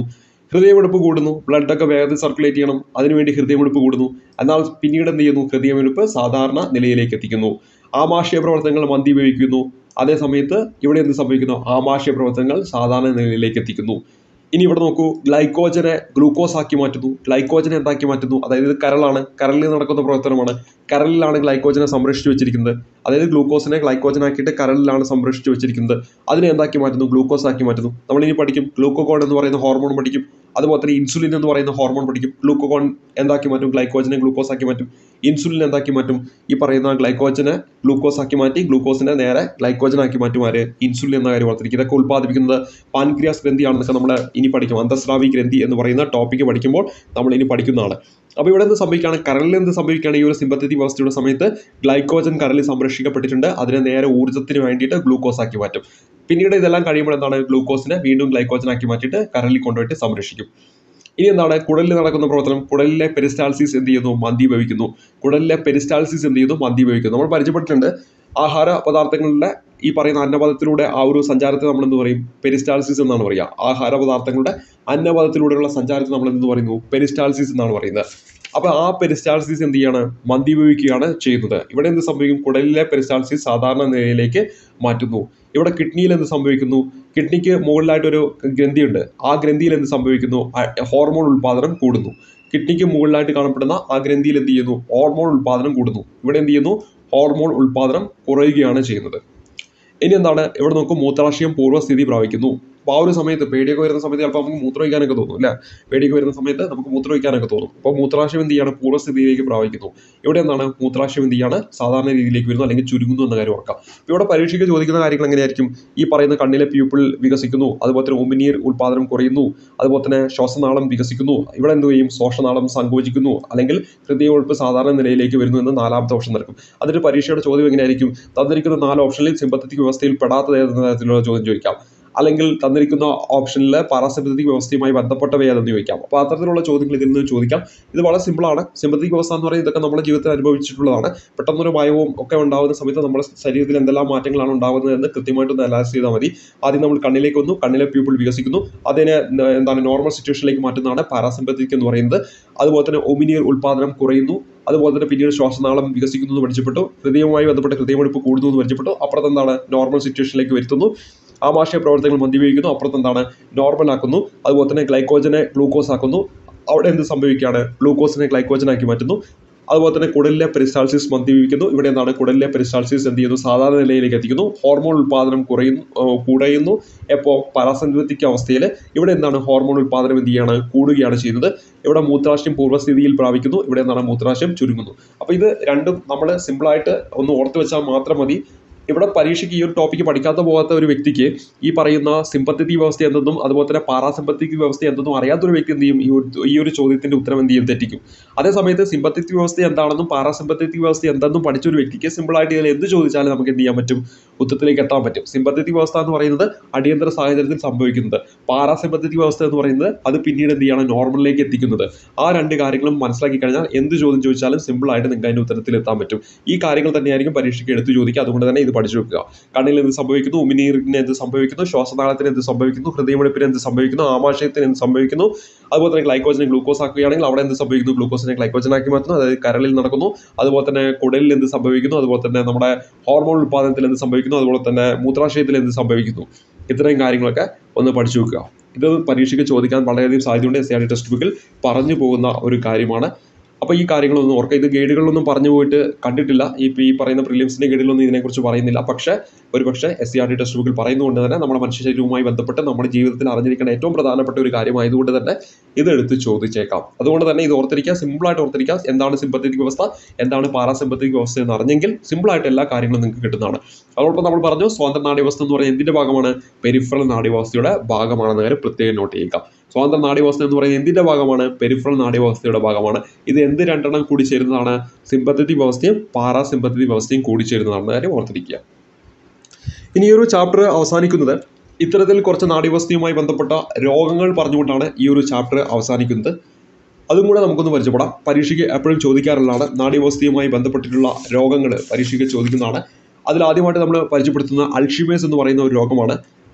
ഹൃദയമിടിപ്പ് കൂടുന്നു ബ്ലഡൊക്കെ വേഗത്തിൽ സർക്കുലേറ്റ് ചെയ്യണം അതിനുവേണ്ടി ഹൃദയമിടിപ്പ് കൂടുന്നു എന്നാൽ പിന്നീട് എന്ത് ചെയ്യുന്നു ഹൃദയമിടിപ്പ് സാധാരണ നിലയിലേക്ക് എത്തിക്കുന്നു ആമാശയ പ്രവർത്തനങ്ങൾ മന്ദീഭവിക്കുന്നു അതേ സമയത്ത് ഇവിടെ എന്ത് സംഭവിക്കുന്നു ആമാശയ പ്രവർത്തനങ്ങൾ സാധാരണ നിലയിലേക്ക് എത്തിക്കുന്നു ഇനി ഇവിടെ നോക്കൂ ഗ്ലൈക്കോജനെ ഗ്ലൂക്കോസ് ആക്കി മാറ്റുന്നു ഗ്ലൈക്കോജനെ എന്താക്കി മാറ്റുന്നു അതായത് ഇത് കരളാണ് കരളിൽ നടക്കുന്ന പ്രവർത്തനമാണ് കരളിലാണ് ഗ്ലൈക്കോജനെ സംരക്ഷിച്ചു വെച്ചിരിക്കുന്നത് അതായത് ഗ്ലൂക്കോസിനെ ഗ്ലൈക്കോജനാക്കിയിട്ട് കരളിലാണ് സംരക്ഷിച്ചു വെച്ചിരിക്കുന്നത് അതിനെ എന്താക്കി മാറ്റുന്നു ഗ്ലൂക്കോസ് ആക്കി മാറ്റുന്നു നമ്മൾ ഇനി പഠിക്കും ഗ്ലൂക്കോകോൺ എന്ന് പറയുന്ന ഹോർമോൺ പഠിക്കും അതുപോലെ തന്നെ ഇൻസുലിൻ എന്ന് പറയുന്ന ഹോർമോൺ പഠിക്കും ഗ്ലൂക്കോകോൺ എന്താക്കി മാറ്റും ഗ്ലൈക്കോജനെ ഗ്ലൂക്കോസ് ആക്കി മാറ്റും ഇൻസുലിൻ എന്താക്കി മാറ്റും ഈ പറയുന്ന ഗ്ലൈക്കോജനെ ഗ്ലൂക്കോസ് ആക്കി മാറ്റി ഗ്ലൂക്കോസിനെ നേരെ ഗ്ലൈക്കോജൻ ആക്കി മാറ്റും ആര് ഇൻസുലിൻ എന്ന കാര്യം ഓർത്തിരിക്കും ഇതൊക്കെ ഉൽപ്പാദിപ്പിക്കുന്നത് പാൻക്രിയാസ് ഗ്രന്ഥിയാണെന്നൊക്കെ നമ്മൾ ഇനി പഠിക്കും അന്തസ്രാവി ഗ്രന്ഥി എന്ന് പറയുന്ന ടോപ്പിക്ക് പഠിക്കുമ്പോൾ നമ്മൾ ഇനി പഠിക്കുന്നതാണ് അപ്പോൾ ഇവിടെ എന്ത് സംഭവിക്കുകയാണ് കരളിൽ എന്ത് സംഭവിക്കുകയാണ് ഈ ഒരു സിമ്പത്തറ്റിക് അവസ്ഥയുടെ സമയത്ത് ഗ്ലൈക്കോജൻ കരളിൽ സംരക്ഷിക്കപ്പെട്ടിട്ടുണ്ട് അതിനെ നേരെ ഊർജ്ജത്തിന് വേണ്ടിയിട്ട് ഗ്ലൂക്കോസ് ആക്കി മാറ്റും പിന്നീട് ഇതെല്ലാം കഴിയുമ്പോൾ എന്താണ് ഗ്ലൂക്കോസിനെ വീണ്ടും ഗ്ലൈക്കോജൻ ആക്കി മാറ്റിയിട്ട് കരളിൽ കൊണ്ടുപോയിട്ട് സംരക്ഷിക്കും ഇനി എന്താണ് കുടലിൽ നടക്കുന്ന പ്രവർത്തനം കുടലിലെ പെരിസ്റ്റാൾസിസ് എന്ത് ചെയ്യുന്നു മന്ദീഭവിക്കുന്നു കുടലിലെ പെരിസ്റ്റാൾസിസ് എന്ത് ചെയ്യുന്നു മന്ദീഭവിക്കുന്നു നമ്മൾ പരിചയപ്പെട്ടിട്ടുണ്ട് ആഹാര പദാർത്ഥങ്ങളുടെ ഈ പറയുന്ന അന്നപഥത്തിലൂടെ ആ ഒരു സഞ്ചാരത്തെ നമ്മൾ എന്ത് പറയും പെരിസ്റ്റാൾസിസ് എന്നാണ് പറയുക ആഹാര പദാർത്ഥങ്ങളുടെ അന്നപഥത്തിലൂടെയുള്ള സഞ്ചാരത്തെ നമ്മൾ എന്ത് പറയുന്നു പെരിസ്റ്റാൾസിസ് എന്നാണ് പറയുന്നത് അപ്പോൾ ആ പെരിസ്റ്റാൾസിസ് എന്ത് ചെയ്യാണ് മന്ദീഭവിക്കുകയാണ് ചെയ്യുന്നത് ഇവിടെ എന്ത് സംഭവിക്കും കുടലിലെ പെരിസ്റ്റാൾസിസ് സാധാരണ നിലയിലേക്ക് മാറ്റുന്നു ഇവിടെ കിഡ്നിയിൽ എന്ത് സംഭവിക്കുന്നു കിഡ്നിക്ക് മുകളിലായിട്ടൊരു ഗ്രന്ഥിയുണ്ട് ആ ഗ്രന്ഥിയിൽ എന്ത് സംഭവിക്കുന്നു ആ- ഹോർമോൺ ഉൽപ്പാദനം കൂടുന്നു കിഡ്നിക്ക് മുകളിലായിട്ട് കാണപ്പെടുന്ന ആ ഗ്രന്ഥിയിൽ എന്ത് ചെയ്യുന്നു ഹോർമോൺ ഉൽപ്പാദനം കൂടുന്നു ഇവിടെ എന്ത് ചെയ്യുന്നു ഹോർമോൺ ഉൽപ്പാദനം കുറയുകയാണ് ചെയ്യുന്നത് ഇനി എന്താണ് ഇവിടെ നോക്കും മൂത്രാശയം പൂർവ്വസ്ഥിതി പ്രാപിക്കുന്നു അപ്പോൾ ആ ഒരു സമയത്ത് പേടിയൊക്കെ വരുന്ന സമയത്ത് ചിലപ്പോൾ നമുക്ക് മൂത്രമൊഴിക്കാനൊക്കെ തോന്നും അല്ലേ പേടിയൊക്കെ വരുന്ന സമയത്ത് നമുക്ക് മൂത്രമൊഴിക്കാനൊക്കെ തോന്നും അപ്പോൾ മൂത്രാശയം എന്ത് ചെയ്യാണ് പൂർവ്വസ്ഥിതിയിലേക്ക് പ്രാപിക്കുന്നു ഇവിടെ എന്താണ് മൂത്രാശയം എന്ത് ചെയ്യാണ് സാധാരണ രീതിയിലേക്ക് വരുന്നു അല്ലെങ്കിൽ ചുരുങ്ങുന്നു എന്ന കാര്യം ഓർക്കാം ഇപ്പോൾ ഇവിടെ പരീക്ഷയ്ക്ക് ചോദിക്കുന്ന കാര്യങ്ങൾ എങ്ങനെയായിരിക്കും ഈ പറയുന്ന കണ്ണിലെ പ്യൂപ്പിൾ വികസിക്കുന്നു അതുപോലെ തന്നെ ഉമിനീർ ഉൽപ്പാദനം കുറയുന്നു അതുപോലെ തന്നെ ശ്വാസനാളം വികസിക്കുന്നു ഇവിടെ എന്ത് ചെയ്യും ശ്വാസനാളം സങ്കോചിക്കുന്നു അല്ലെങ്കിൽ ഹൃദയകൊഴുപ്പ് സാധാരണ നിലയിലേക്ക് വരുന്നു എന്ന് നാലാമത്തെ ഓപ്ഷൻ നടക്കും അതിന്റെ പരീക്ഷയുടെ ചോദ്യം എങ്ങനെയായിരിക്കും തന്നിരിക്കുന്ന നാല് ഓപ്ഷനിൽ സിമ്പത്തറ്റിക് വ്യവസ്ഥയിൽ പെടാത്തത് ഏതെന്ന തരത്തിലുള്ള ചോദ്യം ചോദിക്കാം അല്ലെങ്കിൽ തന്നിരിക്കുന്ന ഓപ്ഷനിൽ പാരാസിമ്പത്തറ്റിക് വ്യവസ്ഥയുമായി ബന്ധപ്പെട്ടവ ഏതെന്ന് ചോദിക്കാം അപ്പോൾ അത്തരത്തിലുള്ള ചോദ്യങ്ങൾ ഇതിൽ നിന്ന് ചോദിക്കാം ഇത് വളരെ സിമ്പിളാണ് സിമ്പത്തറ്റിക് വ്യവസ്ഥ എന്ന് പറയുന്നത് ഇതൊക്കെ നമ്മുടെ ജീവിതത്തിൽ അനുഭവിച്ചിട്ടുള്ളതാണ് പെട്ടെന്നൊരു ഭയവും ഒക്കെ ഉണ്ടാകുന്ന സമയത്ത് നമ്മുടെ ശരീരത്തിൽ എന്തെല്ലാം മാറ്റങ്ങളാണ് ഉണ്ടാകുന്നത് എന്ന് കൃത്യമായിട്ടൊന്ന് അനാലിസ് ചെയ്താൽ മതി ആദ്യം നമ്മൾ കണ്ണിലേക്ക് വന്നു കണ്ണിലെ പ്യൂപ്പിൾ വികസിക്കുന്നു അതിനെ ന- എന്താണ് നോർമൽ സിറ്റുവേഷനിലേക്ക് മാറ്റുന്നതാണ് പാരാസിമ്പത്തറ്റിക് എന്ന് പറയുന്നത് അതുപോലെ തന്നെ ഒമിനിയർ ഉൽപ്പാദനം കുറയുന്നു അതുപോലെ തന്നെ പിന്നീട് ശ്വാസനാളം വികസിക്കുന്നു എന്ന് പഠിച്ചപ്പെട്ടു ഹൃദയവുമായി ബന്ധപ്പെട്ട് ഹൃദയമെടുപ്പ് കൂടുന്നു എന്ന് പഠിച്ചപ്പെട്ടു അപ്പുറത്ത് എന്താണ് നോർമൽ സിറ്റുവേഷനിലേക്ക് വരുത്തുന്നു ആമാശയ പ്രവർത്തനങ്ങൾ മന്ദീഭവിക്കുന്നു അപ്പുറത്ത് എന്താണ് നോർമൽ ആക്കുന്നു അതുപോലെ തന്നെ ഗ്ലൈക്കോജനെ ഗ്ലൂക്കോസ് ആക്കുന്നു അവിടെ എന്ത് സംഭവിക്കുകയാണ് ഗ്ലൂക്കോസിനെ ഗ്ലൈക്കോജനാക്കി മാറ്റുന്നു അതുപോലെ തന്നെ കുടലിലെ പെരിസ്റ്റാൾസിസ് മന്ദീഭവിക്കുന്നു ഇവിടെ എന്താണ് കുടലിലെ പെരിസ്റ്റാൾസിസ് എന്ത് ചെയ്യുന്നു സാധാരണ നിലയിലേക്ക് എത്തിക്കുന്നു ഹോർമോൺ ഉൽപ്പാദനം കുറയുന്നു ഏർ കുറയുന്നു എപ്പോൾ പാരാസംഗത്തിക് അവസ്ഥയിൽ ഇവിടെ എന്താണ് ഹോർമോൺ ഉൽപ്പാദനം എന്ത് ചെയ്യാണ് കൂടുകയാണ് ചെയ്യുന്നത് ഇവിടെ മൂത്രാശയം പൂർവ്വസ്ഥിതിയിൽ പ്രാപിക്കുന്നു ഇവിടെ എന്താണ് മൂത്രാശയം ചുരുങ്ങുന്നു അപ്പോൾ ഇത് രണ്ടും നമ്മൾ സിമ്പിളായിട്ട് ഒന്ന് ഓർത്ത് വെച്ചാൽ മാത്രം മതി ഇവിടെ പരീക്ഷയ്ക്ക് ഈ ഒരു ടോപ്പിക്ക് പഠിക്കാത്ത പോകാത്ത ഒരു വ്യക്തിക്ക് ഈ പറയുന്ന സിമ്പത്തറ്റിക് വ്യവസ്ഥ എന്തെന്നും അതുപോലെ തന്നെ പാരാസിമ്പത്തിക് വ്യവസ്ഥ എന്തെന്നും അറിയാത്ത ഒരു വ്യക്തി എന്ത് ചെയ്യും ഈ ഒരു ഈ ഒരു ചോദ്യത്തിന്റെ ഉത്തരം എന്ത് ചെയ്യും തെറ്റിക്കും അതേ സമയത്ത് സിമ്പത്തറ്റിക് വ്യവസ്ഥ എന്താണെന്നും പാരാസിമ്പത്തറ്റിക് വ്യവസ്ഥ എന്തെന്നും പഠിച്ച ഒരു വ്യക്തിക്ക് സിമ്പിളായിട്ട് ഇതിൽ എന്ത് ചോദിച്ചാലും നമുക്ക് എന്ത് ചെയ്യാൻ പറ്റും ഉത്തരത്തിലേക്ക് എത്താൻ പറ്റും സിമ്പത്തറ്റിക് വ്യവസ്ഥ എന്ന് പറയുന്നത് അടിയന്തര സാഹചര്യത്തിൽ സംഭവിക്കുന്നത് പാരാസിമ്പത്തറ്റിക് വ്യവസ്ഥ എന്ന് പറയുന്നത് അത് പിന്നീട് എന്ത് ചെയ്യണം നോർമലിലേക്ക് എത്തിക്കുന്നത് ആ രണ്ട് കാര്യങ്ങളും മനസ്സിലാക്കി കഴിഞ്ഞാൽ എന്ത് ചോദ്യം ചോദിച്ചാലും സിമ്പിളായിട്ട് നിങ്ങൾക്ക് അതിൻ്റെ ഉത്തരത്തിൽ എത്താൻ പറ്റും ഈ കാര്യങ്ങൾ തന്നെയായിരിക്കും പരീക്ഷയ്ക്ക് എടുത്ത് ചോദിക്കുക അതുകൊണ്ട് തന്നെ ഇത് പഠിച്ചു വെക്കുക കണ്ണിൽ എന്ത് സംഭവിക്കുന്നു ഉമിനീറിന് എന്ത് സംഭവിക്കുന്നു ശ്വാസനാളത്തിന് എന്ത് സംഭവിക്കുന്നു ഹൃദയമെടുപ്പിന് എന്ത് സംഭവിക്കുന്നു ആമാശയത്തിന് എന്ത് സംഭവിക്കുന്നു അതുപോലെ തന്നെ ഗ്ലൈക്കോജനെ ഗ്ലൂക്കോസ് ആക്കുകയാണെങ്കിൽ അവിടെ എന്ത് സംഭവിക്കുന്നു ഗ്ലൂക്കോസിനെ ഗ്ലൈക്കോജനാക്കി മാറ്റുന്നു അതായത് കരളിൽ നടക്കുന്നു അതുപോലെ തന്നെ കുടലിൽ എന്ത് സംഭവിക്കുന്നു അതുപോലെ തന്നെ നമ്മുടെ ഹോർമോൺ ഉൽപ്പാദനത്തിൽ എന്ത് സംഭവിക്കുന്നു അതുപോലെ തന്നെ മൂത്രാശയത്തിൽ എന്ത് സംഭവിക്കുന്നു ഇത്രയും കാര്യങ്ങളൊക്കെ ഒന്ന് പഠിച്ചു വെക്കുക ഇത് പരീക്ഷയ്ക്ക് ചോദിക്കാൻ വളരെയധികം സാധ്യതയുണ്ട് എസ് ആർ ഡി ടെക്സ്റ്റ് ബുക്കിൽ പറഞ്ഞു പോകുന്ന ഒരു കാര്യമാണ് അപ്പോൾ ഈ കാര്യങ്ങളൊന്നും ഓർക്കുക ഇത് ഗൈഡുകളിലൊന്നും പറഞ്ഞു പോയിട്ട് കണ്ടിട്ടില്ല ഈ ഈ പറയുന്ന പ്രിലിംസിൻ്റെ ഗൈഡിലൊന്നും ഇതിനെക്കുറിച്ച് പറയുന്നില്ല പക്ഷേ ഒരു പക്ഷേ S C R T text ബുക്കിൽ പറയുന്നതുകൊണ്ട് തന്നെ നമ്മുടെ മനുഷ്യ ശരീരവുമായി ബന്ധപ്പെട്ട് നമ്മുടെ ജീവിതത്തിൽ അറിഞ്ഞിരിക്കേണ്ട ഏറ്റവും പ്രധാനപ്പെട്ട ഒരു കാര്യമായതുകൊണ്ട് തന്നെ ഇത് എടുത്ത് ചോദിച്ചേക്കാം അതുകൊണ്ട് തന്നെ ഇത് ഓർത്തിരിക്കുക സിമ്പിളായിട്ട് ഓർത്തിരിക്കുക എന്താണ് സിമ്പത്തിക് വ്യവസ്ഥ എന്താണ് പാരാസിമ്പത്തിക് വ്യവസ്ഥ എന്ന് അറിഞ്ഞെങ്കിൽ സിമ്പിളായിട്ട് എല്ലാ കാര്യങ്ങളും നിങ്ങൾക്ക് കിട്ടുന്നതാണ് അതോടൊപ്പം നമ്മൾ പറഞ്ഞു സ്വതന്ത്ര നാഡ്യവസ്ഥ എന്ന് പറയുന്നത് എന്തിന്റെ ഭാഗമാണ് പെരിഫറൽ നാഡ്യവസ്ഥയുടെ ഭാഗമാണെന്ന കാര്യം പ്രത്യേകം നോട്ട് ചെയ്യുക സ്വതന്ത്ര നാഡ്യവസ്ഥ എന്ന് പറയുന്നത് എന്തിന്റെ ഭാഗമാണ് പെരിഫറൽ നാഡ്യവസ്ഥയുടെ ഭാഗമാണ് ഇത് എന്ത് രണ്ടെണ്ണം കൂടി ചേരുന്നതാണ് സിമ്പത്തറ്റിക് വ്യവസ്ഥയും പാരാസിമ്പത്തറ്റിക് വ്യവസ്ഥയും കൂടി ചേരുന്നതാണെന്ന കാര്യം ഓർത്തിരിക്കുക ഇനി ഈ ഒരു ചാപ്റ്റർ അവസാനിക്കുന്നത് ഇത്തരത്തിൽ കുറച്ച് നാഡ്യവസ്ഥയുമായി ബന്ധപ്പെട്ട രോഗങ്ങൾ പറഞ്ഞുകൊണ്ടാണ് ഈ ഒരു ചാപ്റ്റർ അവസാനിക്കുന്നത് അതും കൂടെ നമുക്കൊന്ന് പരിചയപ്പെടാം പരീക്ഷയ്ക്ക് എപ്പോഴും ചോദിക്കാറുള്ളതാണ് നാഡ്യവസ്ഥയുമായി ബന്ധപ്പെട്ടിട്ടുള്ള രോഗങ്ങൾ പരീക്ഷയ്ക്ക് ചോദിക്കുന്നതാണ് അതിൽ ആദ്യമായിട്ട് നമ്മൾ പരിചയപ്പെടുത്തുന്ന അൾഷിമേഴ്സ് എന്ന് പറയുന്ന ഒരു രോഗമാണ്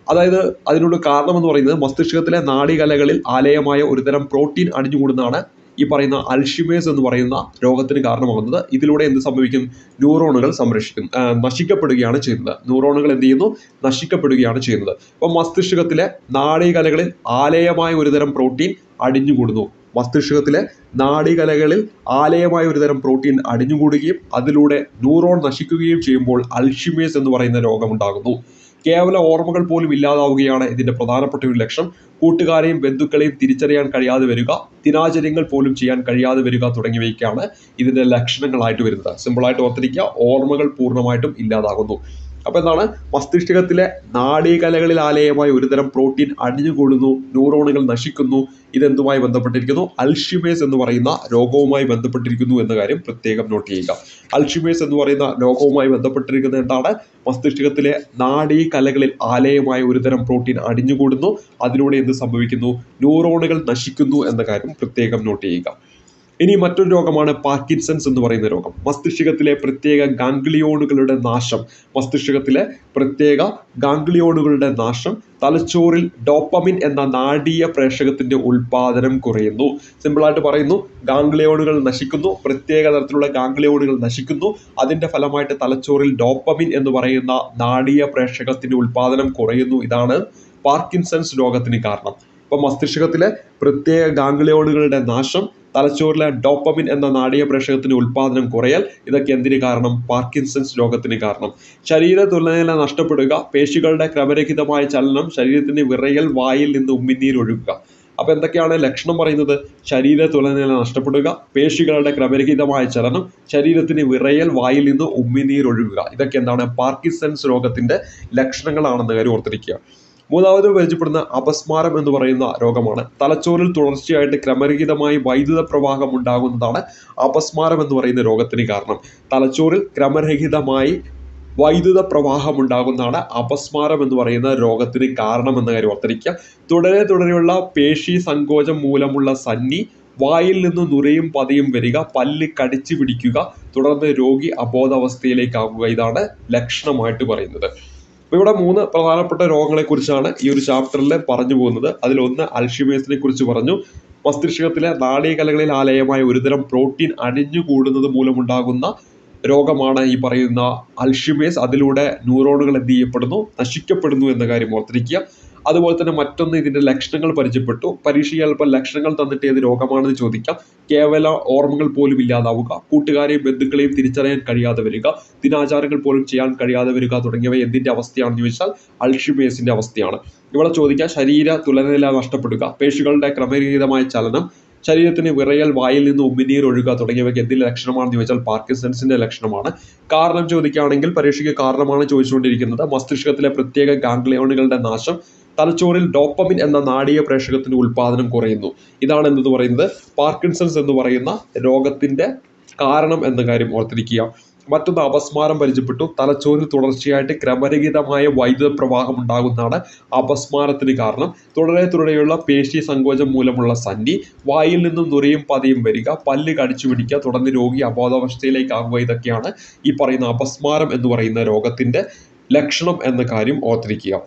അതായത് അതിനുള്ള കാരണം എന്ന് പറയുന്നത് മസ്തിഷ്കത്തിലെ നാഡികലകളിൽ ആലയമായ ഒരുതരം പ്രോട്ടീൻ അടിഞ്ഞുകൂടുന്നതാണ് ഈ പറയുന്ന അൽഷിമേഴ്സ് എന്ന് പറയുന്ന രോഗത്തിന് കാരണമാകുന്നത് ഇതിലൂടെ എന്ത് സംഭവിക്കും ന്യൂറോണുകൾ സംരക്ഷിക്കും ആ, നശിക്കപ്പെടുകയാണ് ചെയ്യുന്നത് ന്യൂറോണുകൾ എന്ത് ചെയ്യുന്നു നശിക്കപ്പെടുകയാണ് ചെയ്യുന്നത് അപ്പോൾ മസ്തിഷ്കത്തിലെ നാഡീകലകളിൽ ആലയമായ ഒരുതരം പ്രോട്ടീൻ അടിഞ്ഞുകൂടുന്നു മസ്തിഷ്കത്തിലെ നാഡീകലകളിൽ ആലയമായ ഒരുതരം പ്രോട്ടീൻ അടിഞ്ഞുകൂടുകയും അതിലൂടെ ന്യൂറോൺ നശിക്കുകയും ചെയ്യുമ്പോൾ അൽഷിമേഴ്സ് എന്ന് പറയുന്ന രോഗമുണ്ടാകുന്നു കേവല ഓർമ്മകൾ പോലും ഇല്ലാതാവുകയാണ് ഇതിന്റെ പ്രധാനപ്പെട്ട ഒരു ലക്ഷ്യം കൂട്ടുകാരെയും ബന്ധുക്കളെയും തിരിച്ചറിയാൻ കഴിയാതെ വരിക ദിനാചര്യങ്ങൾ പോലും ചെയ്യാൻ കഴിയാതെ വരിക തുടങ്ങിയവയൊക്കെയാണ് ഇതിന്റെ ലക്ഷണങ്ങളായിട്ട് വരുന്നത് സിമ്പിളായിട്ട് ഓർത്തിരിക്കുക ഓർമ്മകൾ പൂർണ്ണമായിട്ടും ഇല്ലാതാകുന്നു അപ്പൊ എന്താണ് മസ്തിഷ്കത്തിലെ നാഡീകലകളിൽ ആലയമായ ഒരുതരം പ്രോട്ടീൻ അടിഞ്ഞുകൂടുന്നു ന്യൂറോണുകൾ നശിക്കുന്നു ഇതെന്തുമായി ബന്ധപ്പെട്ടിരിക്കുന്നു അൽഷിമേഴ്സ് എന്ന് പറയുന്ന രോഗവുമായി ബന്ധപ്പെട്ടിരിക്കുന്നു എന്ന കാര്യം പ്രത്യേകം നോട്ട് ചെയ്യുക അൽഷിമേഴ്സ് എന്ന് പറയുന്ന രോഗവുമായി ബന്ധപ്പെട്ടിരിക്കുന്നത് എന്താണ് മസ്തിഷ്കത്തിലെ നാഡീകലകളിൽ ആലയമായ ഒരുതരം പ്രോട്ടീൻ അടിഞ്ഞുകൂടുന്നു അതിലൂടെ എന്ത് സംഭവിക്കുന്നു ന്യൂറോണുകൾ നശിക്കുന്നു എന്ന കാര്യം പ്രത്യേകം നോട്ട് ചെയ്യുക ഇനി മറ്റൊരു രോഗമാണ് പാർക്കിൻസൺസ് എന്ന് പറയുന്ന രോഗം മസ്തിഷ്കത്തിലെ പ്രത്യേക ഗാംഗ്ലിയോണുകളുടെ നാശം മസ്തിഷ്കത്തിലെ പ്രത്യേക ഗാംഗ്ലിയോണുകളുടെ നാശം തലച്ചോറിൽ ഡോപ്പമിൻ എന്ന നാഡീയ പ്രേഷകത്തിന്റെ ഉൽപാദനം കുറയുന്നു സിമ്പിളായിട്ട് പറയുന്നു ഗാംഗ്ലിയോണുകൾ നശിക്കുന്നു പ്രത്യേക തരത്തിലുള്ള ഗാംഗ്ലിയോണുകൾ നശിക്കുന്നു അതിന്റെ ഫലമായിട്ട് തലച്ചോറിൽ ഡോപ്പമിൻ എന്ന് പറയുന്ന നാഡീയ പ്രേഷകത്തിന്റെ ഉൽപാദനം കുറയുന്നു ഇതാണ് പാർക്കിൻസൺസ് രോഗത്തിന് കാരണം ഇപ്പൊ മസ്തിഷ്കത്തിലെ പ്രത്യേക ഗാംഗ്ലിയോണുകളുടെ നാശം തലച്ചോറിലെ ഡോപ്പമിൻ എന്ന നാഡീയ പ്രേഷകത്തിന്റെ ഉൽപാദനം കുറയൽ ഇതൊക്കെ എന്തിന് കാരണം പാർക്കിൻസൺസ് രോഗത്തിന് കാരണം ശരീര തുലനില നഷ്ടപ്പെടുക പേശികളുടെ ക്രമരഹിതമായ ചലനം ശരീരത്തിന് വിറയൽ വായിൽ നിന്ന് ഉമ്മിനീരൊഴുകുക അപ്പൊ എന്തൊക്കെയാണ് ലക്ഷണം പറയുന്നത് ശരീര തുലനില നഷ്ടപ്പെടുക പേശികളുടെ ക്രമരഹിതമായ ചലനം ശരീരത്തിന് വിറയൽ വായിൽ നിന്ന് ഉമ്മിനീരൊഴുകുക ഇതൊക്കെ എന്താണ് പാർക്കിൻസൺസ് രോഗത്തിന്റെ ലക്ഷണങ്ങളാണെന്ന കാര്യം ഓർത്തിരിക്കുക മൂന്നാമത് പരിചയപ്പെടുന്ന അപസ്മാരം എന്ന് പറയുന്ന രോഗമാണ് തലച്ചോറിൽ തുടർച്ചയായിട്ട് ക്രമരഹിതമായി വൈദ്യുത പ്രവാഹം ഉണ്ടാകുന്നതാണ് അപസ്മാരം എന്ന് പറയുന്ന രോഗത്തിന് കാരണം തലച്ചോറിൽ ക്രമരഹിതമായി വൈദ്യുത പ്രവാഹം ഉണ്ടാകുന്നതാണ് അപസ്മാരം എന്ന് പറയുന്ന രോഗത്തിന് കാരണം എന്ന കാര്യം ഓർത്തിരിക്കുക തുടരെ തുടരെയുള്ള പേശി സങ്കോചം മൂലമുള്ള സന്നി വായിൽ നിന്ന് നുരയും പതയും വരിക പല്ല് കടിച്ചു പിടിക്കുക തുടർന്ന് രോഗി അബോധാവസ്ഥയിലേക്കാകുക ഇതാണ് ലക്ഷണമായിട്ട് പറയുന്നത് അപ്പോൾ ഇവിടെ മൂന്ന് പ്രധാനപ്പെട്ട രോഗങ്ങളെ കുറിച്ചാണ് ഈ ഒരു ചാപ്റ്ററിൽ പറഞ്ഞു പോകുന്നത് അതിലൊന്ന് അൽഷിമേഴ്സിനെ കുറിച്ച് പറഞ്ഞു മസ്തിഷ്കത്തിലെ നാഡീകലകളിൽ ആലയമായ ഒരുതരം പ്രോട്ടീൻ അടിഞ്ഞുകൂടുന്നത് മൂലമുണ്ടാകുന്ന രോഗമാണ് ഈ പറയുന്ന അൽഷിമേഴ്സ് അതിലൂടെ ന്യൂറോണുകൾ എന്ത് ചെയ്യപ്പെടുന്നു നശിക്കപ്പെടുന്നു എന്ന കാര്യം ഓർത്തിരിക്കുക അതുപോലെ തന്നെ മറ്റൊന്ന് ഇതിന്റെ ലക്ഷണങ്ങൾ പരിചയപ്പെട്ടു പരീക്ഷയിൽ അല്പം ലക്ഷണങ്ങൾ തന്നിട്ട് ഏത് രോഗമാണെന്ന് ചോദിക്കാം കേവല ഓർമ്മകൾ പോലും ഇല്ലാതാവുക കൂട്ടുകാരെയും ബന്ധുക്കളെയും തിരിച്ചറിയാൻ കഴിയാതെ വരിക ദിനാചാരങ്ങൾ പോലും ചെയ്യാൻ കഴിയാതെ വരിക തുടങ്ങിയവ എന്തിന്റെ അവസ്ഥയാണെന്ന് ചോദിച്ചാൽ അൾഷിമേഴ്സിന്റെ അവസ്ഥയാണ് ഇവിടെ ചോദിക്കാം ശരീര തുലനില നഷ്ടപ്പെടുക പേശികളുടെ ക്രമരഹിതമായ ചലനം ശരീരത്തിന് വിറയൽ വായിൽ നിന്ന് ഉമിനീർ ഒഴുകുക തുടങ്ങിയവയ്ക്ക് എന്തിന്റെ ലക്ഷണമാണെന്ന് ചോദിച്ചാൽ പാർക്കിൻസൺസിന്റെ ലക്ഷണമാണ് കാരണം ചോദിക്കുകയാണെങ്കിൽ പരീക്ഷയ്ക്ക് കാരണമാണ് ചോദിച്ചുകൊണ്ടിരിക്കുന്നത് മസ്തിഷ്കത്തിലെ പ്രത്യേക ഗാംഗ്ലിയോണുകളുടെ നാശം തലച്ചോറിൽ ഡോപ്പമിൻ എന്ന നാഡീയ പ്രേഷകത്തിന്റെ ഉൽപാദനം കുറയുന്നു ഇതാണ് എന്തെന്ന് പറയുന്നത് പാർക്കിൻസൺസ് എന്ന് പറയുന്ന രോഗത്തിന്റെ കാരണം എന്ന കാര്യം ഓർത്തിരിക്കുക മറ്റൊന്ന് അപസ്മാരം പരിചയപ്പെട്ടു തലച്ചോറിൽ തുടർച്ചയായിട്ട് ക്രമരഹിതമായ വൈദ്യുത പ്രവാഹം ഉണ്ടാകുന്നതാണ് അപസ്മാരത്തിന് കാരണം തുടരെ തുടരെയുള്ള പേശി സങ്കോചം മൂലമുള്ള സന്ധി വായിൽ നിന്നും നുരയും പതയും വരിക പല്ല് കടിച്ചു പിടിക്കുക തുടർന്ന് രോഗി അബോധാവസ്ഥയിലേക്കാകുക ഇതൊക്കെയാണ് ഈ പറയുന്ന അപസ്മാരം എന്ന് പറയുന്ന രോഗത്തിന്റെ ലക്ഷണം എന്ന കാര്യം ഓർത്തിരിക്കുക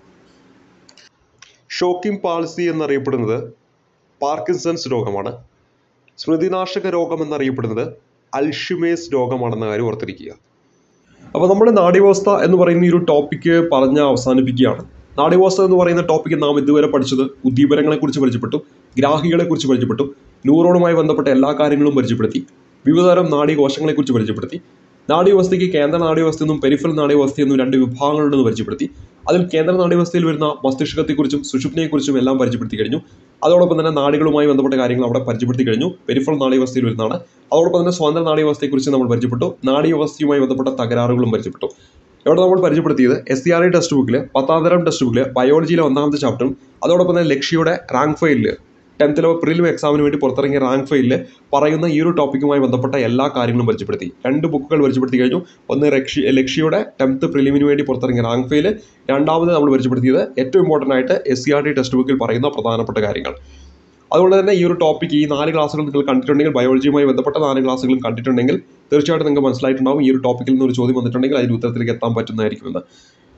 ഷോക്കിംഗ് പാൾസി എന്നറിയപ്പെടുന്നത് പാർക്കിൻസൺസ് രോഗമാണ് സ്മൃതിനാശക രോഗം എന്നറിയപ്പെടുന്നത് അൽഷിമേഴ്സ് രോഗമാണെന്ന കാര്യം ഓർത്തിരിക്കുക അപ്പോൾ നമ്മുടെ നാഡ്യവസ്ഥ എന്ന് പറയുന്ന ഈ ഒരു ടോപ്പിക്ക് പറഞ്ഞ് അവസാനിപ്പിക്കുകയാണ് നാഡ്യവസ്ഥ എന്ന് പറയുന്ന ടോപ്പിക്ക് നാം ഇതുവരെ പഠിച്ചത് ഉദ്ദീപനങ്ങളെ കുറിച്ച് പരിചയപ്പെട്ടു ഗ്രാഹികളെ കുറിച്ച് പരിചയപ്പെട്ടു ന്യൂറോണുമായി ബന്ധപ്പെട്ട എല്ലാ കാര്യങ്ങളും പരിചയപ്പെടുത്തി വിവിധതരം നാഡീകോശങ്ങളെ കുറിച്ച് പരിചയപ്പെടുത്തി നാഡീവസ്ഥയ്ക്ക് കേന്ദ്ര നാഡീവസ്ഥ എന്നും പെരിഫൽ നാഡീവസ്ഥ എന്നും രണ്ട് വിഭാഗങ്ങളുണ്ടെന്ന് പരിചയപ്പെടുത്തി അതിൽ കേന്ദ്ര നാഡീവസ്ഥയിൽ വരുന്ന മസ്തിഷ്കത്തെക്കുറിച്ചും സുഷുപ്നയെക്കുറിച്ചും എല്ലാം പരിചയപ്പെടുത്തി കഴിഞ്ഞു അതോടൊപ്പം തന്നെ നാഡികളുമായി ബന്ധപ്പെട്ട കാര്യങ്ങൾ അവിടെ പരിചയപ്പെടുത്തി കഴിഞ്ഞു പെരിഫൽ നാഡീവസ്ഥയിൽ വരുന്നതാണ് അതോടൊപ്പം തന്നെ സ്വതന്ത്ര നാഡീവസ്ഥയെക്കുറിച്ച് നമ്മൾ പരിചയപ്പെട്ടു നാഡീവസ്ഥയുമായി ബന്ധപ്പെട്ട തകരാറുകളും പരിചയപ്പെട്ടു ഇവിടെ നമ്മൾ പരിചയപ്പെടുത്തിയത് S C R I text ബുക്കിൽ പത്താം തരം ടെക്സ്റ്റ് ബുക്കിൽ ബയോളജിയിലെ ഒന്നാമത്തെ ചാപ്റ്ററും അതോടൊപ്പം തന്നെ ലക്ഷ്യയുടെ റാങ്ക് ഫയലിൽ ടെൻത്തിലോ പ്രിലിം എക്സാമിന് വേണ്ടി പുറത്തിറങ്ങിയ റാങ്ക് ഫയലിൽ പറയുന്ന ഈ ഒരു ടോപ്പിക്കുമായി ബന്ധപ്പെട്ട എല്ലാ കാര്യങ്ങളും പരിചയപ്പെടുത്തി രണ്ട് ബുക്കുകൾ പരിചയപ്പെടുത്തി കഴിഞ്ഞു ഒന്ന് ലക്ഷ്യ ലക്ഷ്യയുടെ ടെൻത്ത് പ്രിലിമിന് വേണ്ടി പുറത്തിറങ്ങിയ റാങ്ക് ഫയൽ രണ്ടാമത് നമ്മൾ പരിചയപ്പെടുത്തിയത് ഏറ്റവും ഇമ്പോർട്ടൻ്റ് ആയിട്ട് S C R T text ബുക്കിൽ പറയുന്ന പ്രധാനപ്പെട്ട കാര്യങ്ങൾ അതുകൊണ്ട് തന്നെ ഈ ഒരു ടോപ്പിക്ക് ഈ നാല് ക്ലാസ്സുകൾ നിങ്ങൾ കണ്ടിട്ടുണ്ടെങ്കിൽ ബയോളജിയുമായി ബന്ധപ്പെട്ട നാല് ക്ലാസ്സുകളും കണ്ടിട്ടുണ്ടെങ്കിൽ തീർച്ചയായിട്ടും നിങ്ങൾക്ക് മനസ്സിലായിട്ടുണ്ടാവും ഈ ഒരു ടോപ്പിക്കിൽ നിന്ന് ഒരു ചോദ്യം വന്നിട്ടുണ്ടെങ്കിൽ അതിൻ്റെ ഉത്തരത്തിലേക്ക് എത്താൻ പറ്റുന്നതായിരിക്കുമെന്ന്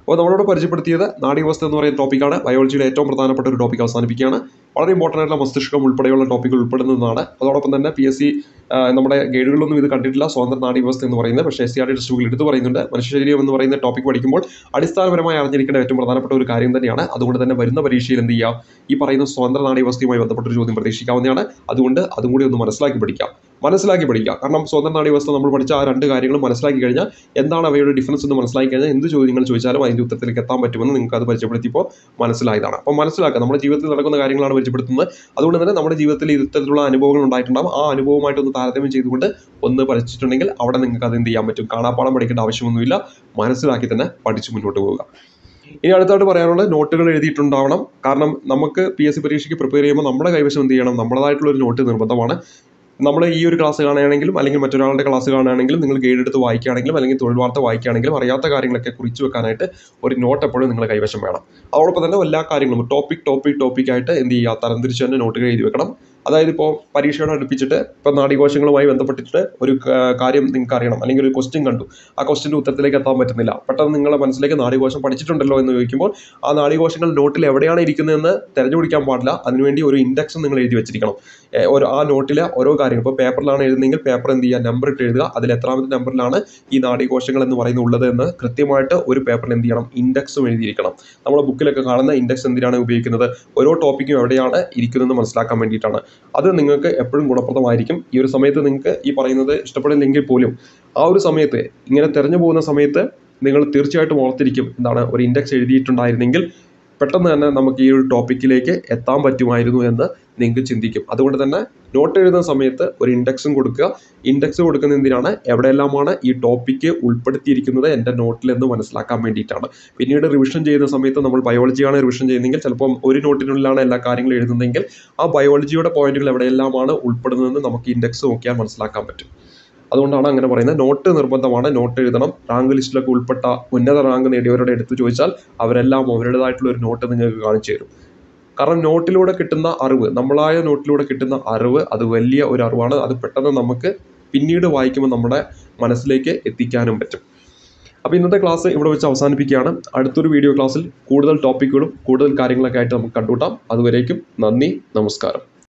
അപ്പോൾ നമ്മളിവിടെ പരിചയപ്പെടുത്തിയത് നാഡീവസ്ഥ എന്ന് പറയുന്ന ടോപ്പിക്കാണ് ബയോളജിയുടെ ഏറ്റവും പ്രധാനപ്പെട്ട ഒരു ടോപ്പിക് അവസാനിപ്പിക്കുകയാണ് വളരെ ഇമ്പോർട്ടൻ്റ് ആയിട്ടുള്ള മസ്തിഷ്കം ഉൾപ്പെടെയുള്ള ടോപ്പിക്കുകൾ ഉൾപ്പെടുന്നതാണ് അതോടൊപ്പം തന്നെ പി എസ് സി നമ്മുടെ ഗൈഡുകളിലൊന്നും ഇത് കണ്ടിട്ടില്ല സ്വതന്ത്ര നാഡീവസ്ഥ എന്ന് പറയുന്നത് പക്ഷേ S C R T text ബുക്കിൽ എടുത്ത് പറയുന്നുണ്ട് മനുഷ്യ ശരീരം എന്ന് പറയുന്ന ടോപ്പിക് പഠിക്കുമ്പോൾ അടിസ്ഥാനപരമായി അറിഞ്ഞിരിക്കേണ്ട ഏറ്റവും പ്രധാനപ്പെട്ട ഒരു കാര്യം തന്നെയാണ് അതുകൊണ്ട് തന്നെ വരുന്ന പരീക്ഷയിൽ എന്ത് ചെയ്യാം ഈ പറയുന്ന സ്വതന്ത്ര നാഡീവസ്ഥയുമായി ബന്ധപ്പെട്ട ഒരു ചോദ്യം പ്രതീക്ഷിക്കാവുന്നതാണ് അതുകൊണ്ട് അതും കൂടി ഒന്ന് മനസ്സിലാക്കി പഠിക്കാം മനസ്സിലാക്കി പഠിക്കുക കാരണം സ്വതന്ത്ര നാഡീവസ്ഥ നമ്മൾ പഠിച്ച ആ രണ്ട് കാര്യങ്ങളും മനസ്സിലാക്കി കഴിഞ്ഞാൽ എന്താണ് അവയുടെ ഡിഫറൻസ് എന്ന് മനസ്സിലാക്കി കഴിഞ്ഞാൽ എന്ത് ചോദ്യങ്ങൾ ചോദിച്ചാലും അതിൻ്റെ ഉത്തരത്തിലേക്ക് എത്താൻ പറ്റുമെന്ന് നിങ്ങൾക്ക് അത് പരിചയപ്പെടുത്തിയപ്പോൾ മനസ്സിലായതാണ് അപ്പോൾ മനസ്സിലാക്കുക നമ്മുടെ ജീവിതത്തിൽ നടക്കുന്ന കാര്യങ്ങളാണ് പരിചയപ്പെടുത്തുന്നത് അതുകൊണ്ട് തന്നെ നമ്മുടെ ജീവിതത്തിൽ ഇത്തരത്തിലുള്ള അനുഭവങ്ങൾ ഉണ്ടായിട്ടുണ്ടാകും ആ അനുഭവമായിട്ട് ഒന്ന് താരതമ്യം ചെയ്തുകൊണ്ട് ഒന്ന് പഠിച്ചിട്ടുണ്ടെങ്കിൽ അവിടെ നിങ്ങൾക്ക് അത് എന്ത് ചെയ്യാൻ പറ്റും കാണാപ്പാടം പഠിക്കേണ്ട ആവശ്യമൊന്നുമില്ല മനസ്സിലാക്കി തന്നെ പഠിച്ച് മുന്നോട്ട് പോവുക ഇനി അടുത്തായിട്ട് പറയാനുള്ളത് നോട്ടുകൾ എഴുതിയിട്ടുണ്ടാവണം കാരണം നമുക്ക് പി എസ് സി പരീക്ഷയ്ക്ക് പ്രിപ്പയർ ചെയ്യുമ്പോൾ നമ്മുടെ കൈവശം എന്ത് ചെയ്യണം നമ്മുടേതായിട്ടുള്ള ഒരു നോട്ട് നിർബന്ധമാണ് നമ്മൾ ഈ ഒരു ക്ലാസ് കാണുകയാണെങ്കിലും അല്ലെങ്കിൽ മറ്റൊരാളുടെ ക്ലാസ് കാണുകയാണെങ്കിലും നിങ്ങൾ ഗൈഡ് എടുത്ത് വായിക്കുകയാണെങ്കിലും അല്ലെങ്കിൽ തൊഴിൽ വാർത്ത വായിക്കുകയാണെങ്കിലും അറിയാത്ത കാര്യങ്ങളൊക്കെ കുറിച്ച് വെക്കാനായിട്ട് ഒരു നോട്ട് എപ്പോഴും നിങ്ങളുടെ കൈവശം വേണം അതോടൊപ്പം തന്നെ എല്ലാ കാര്യങ്ങളും ടോപ്പിക് ടോപ്പിക് ടോപ്പിക് ആയിട്ട് എന്ത് ചെയ്യുക തരംതിരിച്ച് തന്നെ നോട്ടുകൾ എഴുതി വെക്കണം അതായത് ഇപ്പോൾ പരീക്ഷയോട് അടുപ്പിച്ചിട്ട് ഇപ്പോൾ നാഡീകോശങ്ങളുമായി ബന്ധപ്പെട്ടിട്ട് ഒരു ക- കാര്യം നിങ്ങൾക്ക് അറിയണം അല്ലെങ്കിൽ ഒരു ക്വസ്റ്റ്യൻ കണ്ടു ആ ക്വസ്റ്റ്യൻ്റെ ഉത്തരത്തിലേക്ക് എത്താൻ പറ്റുന്നില്ല പെട്ടെന്ന് നിങ്ങളുടെ മനസ്സിലേക്ക് നാഡീകോശം പഠിച്ചിട്ടുണ്ടല്ലോ എന്ന് ചോദിക്കുമ്പോൾ ആ നാഡീകോശങ്ങൾ നോട്ടിൽ എവിടെയാണ് ഇരിക്കുന്നതെന്ന് തിരഞ്ഞുപിടിക്കാൻ പാടില്ല അതിനുവേണ്ടി ഒരു ഇൻഡെക്സ് നിങ്ങൾ എഴുതി വെച്ചിരിക്കണം ഏ, ഒരു ആ നോട്ടിലെ ഓരോ കാര്യങ്ങൾ ഇപ്പോൾ പേപ്പറിലാണ് എഴുതുന്നതെങ്കിൽ പേപ്പർ എന്ത് ചെയ്യുക നമ്പർ ഇട്ട് എഴുതുക അതിൽ എത്രാമത്തെ നമ്പറിലാണ് ഈ നാഡീകോശങ്ങൾ എന്ന് പറയുന്നത് ഉള്ളത് എന്ന് കൃത്യമായിട്ട് ഒരു പേപ്പറിൽ എന്ത് ചെയ്യണം ഇൻഡെക്സും എഴുതിയിരിക്കണം നമ്മുടെ ബുക്കിലൊക്കെ കാണുന്ന ഇൻഡെക്സ് എന്തിനാണ് ഉപയോഗിക്കുന്നത് ഓരോ ടോപ്പിക്കും എവിടെയാണ് ഇരിക്കുന്നതെന്ന് മനസ്സിലാക്കാൻ വേണ്ടിയിട്ടാണ് അത് നിങ്ങൾക്ക് എപ്പോഴും ഗുണപ്രദമായിരിക്കും ഈ ഒരു സമയത്ത് നിങ്ങൾക്ക് ഈ പറയുന്നത് ഇഷ്ടപ്പെടില്ലെങ്കിൽ പോലും ആ ഒരു സമയത്ത് ഇങ്ങനെ തെരഞ്ഞു പോകുന്ന സമയത്ത് നിങ്ങൾ തീർച്ചയായിട്ടും ഓർത്തിരിക്കും എന്താണ് ഒരു ഇൻഡെക്സ് എഴുതിയിട്ടുണ്ടായിരുന്നെങ്കിൽ പെട്ടെന്ന് തന്നെ നമുക്ക് ഈ ഒരു ടോപ്പിക്കിലേക്ക് എത്താൻ പറ്റുമായിരുന്നു എന്ന് നിങ്ങൾക്ക് ചിന്തിക്കും അതുകൊണ്ട് തന്നെ നോട്ട് എഴുതുന്ന സമയത്ത് ഒരു ഇൻഡെക്സും കൊടുക്കുക ഇൻഡെക്സ് കൊടുക്കുന്ന എന്തിനാണ് എവിടെയെല്ലാമാണ് ഈ ടോപ്പിക്ക് ഉൾപ്പെടുത്തിയിരിക്കുന്നത് എൻ്റെ നോട്ടിൽ എന്ന് മനസ്സിലാക്കാൻ വേണ്ടിയിട്ടാണ് പിന്നീട് റിവിഷൻ ചെയ്യുന്ന സമയത്ത് നമ്മൾ ബയോളജിയാണ് റിവിഷൻ ചെയ്യുന്നതെങ്കിൽ ചിലപ്പം ഒരു നോട്ടിനുള്ളിലാണ് എല്ലാ കാര്യങ്ങളും എഴുതുന്നതെങ്കിൽ ആ ബയോളജിയുടെ പോയിന്റുകൾ എവിടെയെല്ലാമാണ് ഉൾപ്പെടുന്നതെന്ന് നമുക്ക് ഇൻഡെക്സ് നോക്കിയാൽ മനസ്സിലാക്കാൻ പറ്റും അതുകൊണ്ടാണ് അങ്ങനെ പറയുന്നത് നോട്ട് നിർബന്ധമാണ് നോട്ട് എഴുതണം റാങ്ക് ലിസ്റ്റിലൊക്കെ ഉൾപ്പെട്ട ഉന്നത റാങ്ക് നേടിയവരുടെ എടുത്ത് ചോദിച്ചാൽ അവരെല്ലാം അവരുടേതായിട്ടുള്ള ഒരു നോട്ട് നിങ്ങൾക്ക് കാണിച്ചു തരും കാരണം നോട്ടിലൂടെ കിട്ടുന്ന അറിവ് നമ്മളായ നോട്ടിലൂടെ കിട്ടുന്ന അറിവ് അത് വലിയ ഒരു അറിവാണ് അത് പെട്ടെന്ന് നമുക്ക് പിന്നീട് വായിക്കുമ്പോൾ നമ്മുടെ മനസ്സിലേക്ക് എത്തിക്കാനും പറ്റും അപ്പോൾ ഇന്നത്തെ ക്ലാസ് ഇവിടെ വെച്ച് അവസാനിപ്പിക്കുകയാണ് അടുത്തൊരു വീഡിയോ ക്ലാസ്സിൽ കൂടുതൽ ടോപ്പിക്കുകളും കൂടുതൽ കാര്യങ്ങളൊക്കെ ആയിട്ട് നമുക്ക് കണ്ടുകൂട്ടാം അതുവരേക്കും നന്ദി നമസ്കാരം